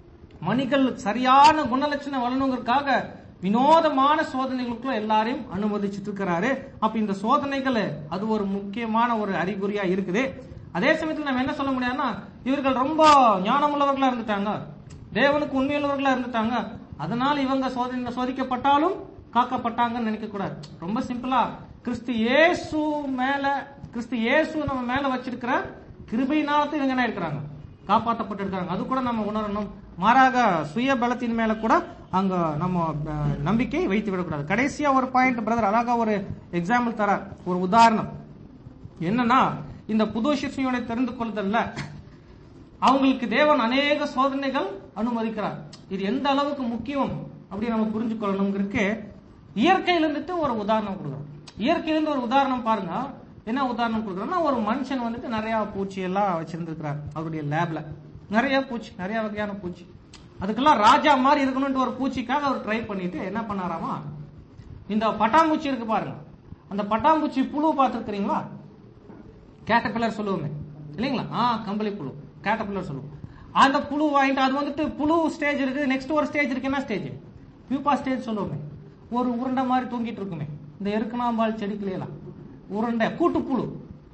மணிகள் சரியான குணலட்சணம் வரணுங்கிறதுக்காக வினோதமான சோதனைகளுக்குள்ள எல்லாரையும் அனுமதிச்சுட்டு இருக்கிறாரு அப்ப இந்த சோதனைகள் அது ஒரு முக்கியமான ஒரு அறிகுறியா இருக்குது அதே சமயத்துல நம்ம என்ன சொல்ல முடியாதுன்னா இவர்கள் ரொம்ப ஞானமுள்ளவர்களா இருந்துட்டாங்க தேவனுக்கு உண்மையுள்ளவர்களா இருந்துட்டாங்க அதனால இவங்க சோதனை சோதிக்கப்பட்டாலும் காக்கப்பட்டாங்கன்னு நினைக்க கூடாது ரொம்ப சிம்பிளா கிறிஸ்து இயேசு மேல கிறிஸ்து இயேசு நம்ம மேல வச்சிருக்கிற கிருபையினால இவங்க என்ன இருக்கிறாங்க காப்பாற்றப்பட்டிருக்காங்க அது கூட நம்ம உணரணும் மாறாக சுய பலத்தின் மேல கூட அங்க நம்ம அஹ், நம்பிக்கை வைத்து விடக்கூடாது கடைசியா ஒரு பாயிண்ட் பிரதர் அழகா ஒரு எக்ஸாம்பிள் தர ஒரு உதாரணம் என்னன்னா இந்த புது சிஷ்யோனை தெரிந்து கொள்ளுதல்ல அவங்களுக்கு தேவன் அநேக சோதனைகள் அனுமதிக்கிறார் இது எந்த அளவுக்கு முக்கியம் அப்படி நம்ம புரிஞ்சு கொள்ளணுங்கிறதுக்கு இயற்கையில இருந்துட்டு ஒரு உதாரணம் கொடுக்குறோம் இயற்கையில இருந்து ஒரு உதாரணம் பாருங்க என்ன உதாரணம் கொடுக்குறோம்னா ஒரு மனுஷன் வந்துட்டு நிறைய பூச்சி எல்லாம் வச்சிருந்திருக்கிறார் அவருடைய லேப்ல நிறைய பூச்சி நிறைய வகையான பூச்சி அதுக்கெல்லாம் ராஜா மாதிரி இருக்கணும்ட்டு ஒரு பூச்சிக்காக அவர் ட்ரை பண்ணிட்டு என்ன பண்ணாராமா இந்த பட்டாம்பூச்சி இருக்கு பாருங்க அந்த பட்டாம்பூச்சி புழு பார்த்துருக்கிறீங்களா கேட்டபில்லர் சொல்லுவோமே இல்லைங்களா ஆ கம்பளி புழு கேட்டபில்லர் சொல்லுவோம் அந்த புழு வாங்கிட்டு அது வந்துட்டு புழு ஸ்டேஜ் இருக்கு நெக்ஸ்ட் ஒரு ஸ்டேஜ் இருக்கு என்ன ஸ்டேஜ் பியூப்பா ஸ்டேஜ் சொல்லுவோமே ஒரு உருண்டை மாதிரி தூங்கிட்டு இருக்குமே இந்த எருக்கணாம்பால் செடிக்கிலாம் உருண்டை கூட்டுப்புழு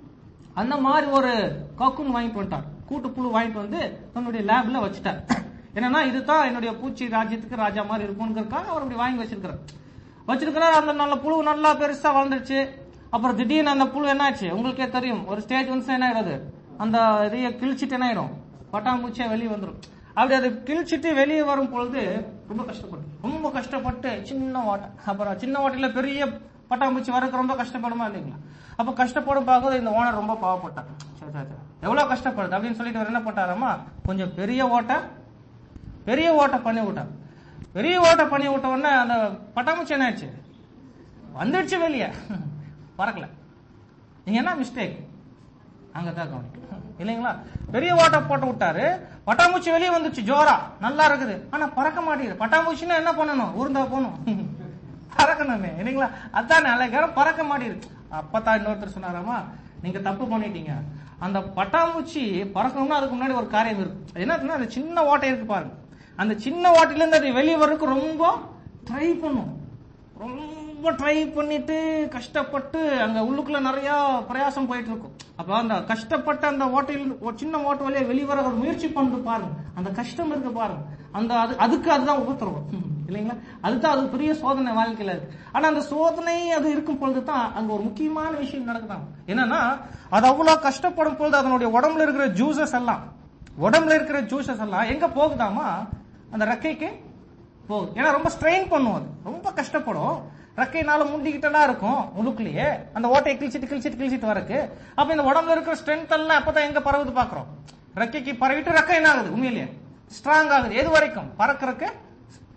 அந்த மாதிரி ஒரு கக்குன் வாங்கிட்டு வந்துட்டார் கூட்டுப்புழு வாங்கிட்டு வந்து தன்னுடைய லேப்ல வச்சுட்டார் என்னன்னா இதுதான் என்னுடைய பூச்சி ராஜ்யத்துக்கு ராஜா மாதிரி இருக்கும்ங்கிறதுக்காக அவர் அப்படி வாங்கி வச்சிருக்கிறார் வச்சிருக்கிறார் அந்த நல்ல புழு நல்லா பெருசா வளர்ந்துருச்சு அப்புறம் திடீர்னு அந்த புழு என்னாச்சு உங்களுக்கே தெரியும் ஒரு ஸ்டேஜ் வந்து என்ன ஆயிடுது அந்த இதைய கிழிச்சிட்டு என்ன ஆயிடும் பட்டாம்பூச்சியா வெளியே வந்துடும் அப்படி அது கிழிச்சிட்டு வெளியே வரும் பொழுது ரொம்ப கஷ்டப்பட்டு ரொம்ப கஷ்டப்பட்டு சின்ன ஓட்டை அப்புறம் சின்ன ஓட்டையில பெரிய பட்டாம்பூச்சி வரக்கு ரொம்ப கஷ்டப்படுமா இல்லைங்களா அப்ப கஷ்டப்படும் பார்க்கும்போது இந்த ஓனர் ரொம்ப பாவப்பட்டார் சரி, சரி, சரி. எவ்வளவு கஷ்டப்படுது அப்படின்னு சொல்லிட்டு அவர் என்ன பண்ணாராமா கொஞ்சம் பெரிய ஓட்டை பெரிய ஓட்டை பண்ணி விட்டார் பெரிய ஓட்டை பண்ணி விட்ட உடனே அந்த பட்டாம்பூச்சி என்ன ஆயிடுச்சு வந்துடுச்சு வெளியே பறக்கல நீங்க என்ன மிஸ்டேக் அங்கதான் கவனிக்கணும் இல்லைங்களா பெரிய ஓட்டை போட்டு விட்டாரு பட்டாம்பூச்சி வெளியே வந்துச்சு ஜோரா நல்லா இருக்குது ஆனா பறக்க மாட்டேங்குது பட்டாம்பூச்சின்னா என்ன பண்ணணும் ஊர்ந்தா போகணும் பறக்கணுமே இல்லைங்களா அதான் அழகாரம் பறக்க மாட்டேங்குது அப்பதான் இன்னொருத்தர் சொன்னாராமா நீங்க தப்பு பண்ணிட்டீங்க அந்த பட்டாம்பூச்சி பறக்கணும்னா அதுக்கு முன்னாடி ஒரு காரியம் இருக்கு அது என்னதுன்னா அந்த சின்ன ஓட்டை இருக்கு பாருங்க அந்த சின்ன ஓட்டையில இருந்து அது வெளியே வர்றதுக்கு ரொம்ப ட்ரை பண்ணும் ரொம்ப ட்ரை பண்ணிட்டு கஷ்டப்பட்டு அங்க உள்ளுக்குள்ள நிறைய பிரயாசம் போயிட்டு இருக்கும் அப்ப அந்த கஷ்டப்பட்ட அந்த ஓட்டையில் ஒரு சின்ன ஓட்டை வழியா வெளிவர ஒரு முயற்சி பண்ணுது பாருங்க அந்த கஷ்டம் இருக்கு பாருங்க அந்த அது அதுக்கு அதுதான் உபத்திரவம் இல்லைங்களா அதுதான் அது பெரிய சோதனை வாழ்க்கையில இருக்கு ஆனா அந்த சோதனை அது இருக்கும் பொழுது தான் அங்க ஒரு முக்கியமான விஷயம் நடக்குதாம் என்னன்னா அது அவ்வளவு கஷ்டப்படும் பொழுது அதனுடைய உடம்புல இருக்கிற ஜூசஸ் எல்லாம் உடம்புல இருக்கிற ஜூசஸ் எல்லாம் எங்க போகுதாமா அந்த ரெக்கைக்கு போகுது ஏன்னா ரொம்ப ஸ்ட்ரெயின் பண்ணும் அது ரொம்ப கஷ்டப்படும் ரெக்கைனால முண்டிக்கிட்டெல்லாம் இருக்கும் உள்ளுக்குள்ளேயே அந்த ஓட்டையை கிழிச்சிட்டு கிழிச்சிட்டு கிழிச்சிட்டு வரக்கு அப்ப இந்த உடம்புல இருக்கிற ஸ்ட்ரென்த் எல்லாம் அப்பதான் எங்க பரவுது பாக்குறோம் ரெக்கைக்கு பரவிட்டு ரெக்கை என்ன ஆகுது உண்மையிலேயே ஸ்ட்ராங் ஆகுது எது வரைக்கும் பறக்கறக்கு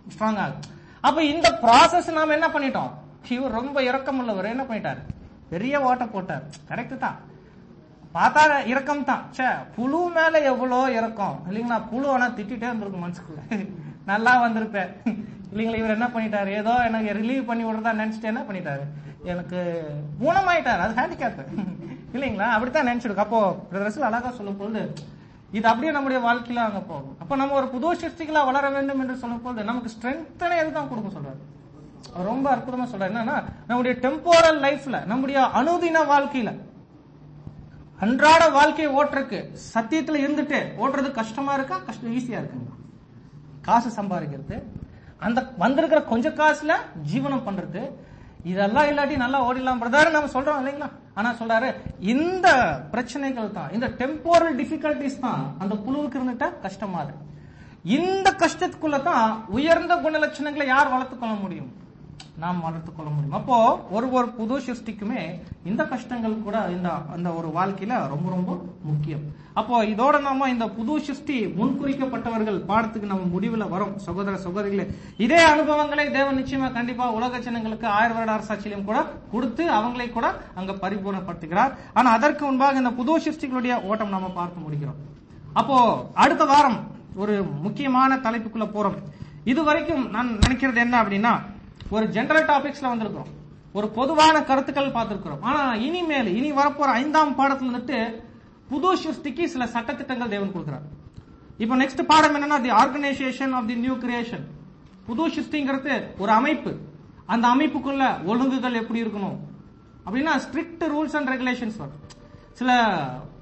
ஸ்ட்ராங் ஆகும் அப்ப இந்த ப்ராசஸ் நாம என்ன பண்ணிட்டோம் இவர் ரொம்ப இரக்கமுள்ளவர் என்ன பண்ணிட்டாரு பெரிய ஓட்ட போட்டார் கரெக்ட் தான் பார்த்தா இரக்கம் தான் ச்சே புழு மேல எவ்வளோ இரக்கம் இல்லைங்களா புழு ஆனா திட்டிட்டே இருந்திருக்கும் மனசுக்குள்ள நல்லா வந்திருப்பேன் இல்லைங்களா இவர் என்ன பண்ணிட்டாரு ஏதோ எனக்கு ரிலீவ் பண்ணி விடுறதா நினைச்சிட்டு என்ன பண்ணிட்டாரு எனக்கு ஊனமாயிட்டாரு அது ஹேண்டிகேப் இல்லைங்களா அப்படித்தான் நினைச்சிருக்கு அப்போ பிரதர்ஸில் அழகா சொல்லும் பொழுது இது அப்படியே நம்முடைய வாழ்க்கையில அங்க போகும் அப்ப நம்ம ஒரு புது சிருஷ்டிகளா வளர வேண்டும் என்று சொல்லும் பொழுது நமக்கு ஸ்ட்ரென்த்தனை எதுதான் கொடுக்க சொல்றாரு அவர் ரொம்ப அற்புதமா சொல்றாரு என்னன்னா நம்முடைய டெம்போரல் லைஃப்ல நம்முடைய அனுதின வாழ்க்கையில அன்றாட வாழ்க்கையை ஓட்டுறதுக்கு சத்தியத்துல இருந்துட்டு ஓட்டுறது கஷ்டமா இருக்கா கஷ்டம் ஈஸியா இருக்குங்களா காசு சம்பாதிக்கிறது அந்த வந்திருக்கிற கொஞ்ச காசுல ஜீவனம் பண்றது இதெல்லாம் இல்லாட்டி நல்லா ஓடிடலாம் பிரதர் நம்ம சொல்றோம் இல்லைங்களா ஆனா சொல்றாரு இந்த பிரச்சனைகள் தான் இந்த டெம்போரல் டிஃபிகல்டிஸ் தான் அந்த புழுவுக்கு இருந்துட்டா கஷ்டமா இருக்கு இந்த கஷ்டத்துக்குள்ள தான் உயர்ந்த குணலட்சணங்களை யார் வளர்த்துக் கொள்ள முடியும் நாம் வளர்த்துக் கொள்ள முடியும் அப்போ ஒரு ஒரு புது சிருஷ்டிக்குமே இந்த கஷ்டங்கள் கூட இந்த அந்த ஒரு வாழ்க்கையில ரொம்ப ரொம்ப முக்கியம் அப்போ இதோட நாம இந்த புது சிருஷ்டி முன்குறிக்கப்பட்டவர்கள் பாடத்துக்கு நம்ம முடிவுல வரும் சகோதர சகோதரிகளே இதே அனுபவங்களை தேவன் நிச்சயமா கண்டிப்பா உலக ஜனங்களுக்கு ஆயிரம் வருட அரசாட்சியிலும் கூட கொடுத்து அவங்களை கூட அங்க பரிபூர்ணப்படுத்துகிறார் ஆனா அதற்கு முன்பாக இந்த புது சிருஷ்டிகளுடைய ஓட்டம் நாம பார்த்து முடிக்கிறோம் அப்போ அடுத்த வாரம் ஒரு முக்கியமான தலைப்புக்குள்ள போறோம் இது வரைக்கும் நான் நினைக்கிறது என்ன அப்படின்னா ஒரு ஜெனரல் டாபிக்ஸ்ல வந்திருக்கிறோம் ஒரு பொதுவான கருத்துக்கள் பார்த்திருக்கிறோம் ஆனா இனிமேல் இனி வரப்போற ஐந்தாம் பாடத்துல வந்துட்டு புது சிருஷ்டிக்கு சில சட்டத்திட்டங்கள் தேவன் கொடுக்கிறார் இப்போ நெக்ஸ்ட் பாடம் என்னன்னா the organisation of the new creation புது சிருஷ்டிங்கிறது ஒரு அமைப்பு அந்த அமைப்புக்குள்ள ஒழுங்குகள் எப்படி இருக்கணும் அப்படின்னா ஸ்ட்ரிக்ட் ரூல்ஸ் அண்ட் ரெகுலேஷன்ஸ் வரும் சில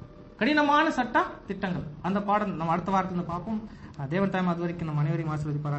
கடினமான சட்ட திட்டங்கள் அந்த பாடம் நம்ம அடுத்த வாரத்தில் பார்ப்போம் தேவன் டைம் அது வரைக்கும் நம்ம அனைவரையும் ஆசிர்வதிப்பார்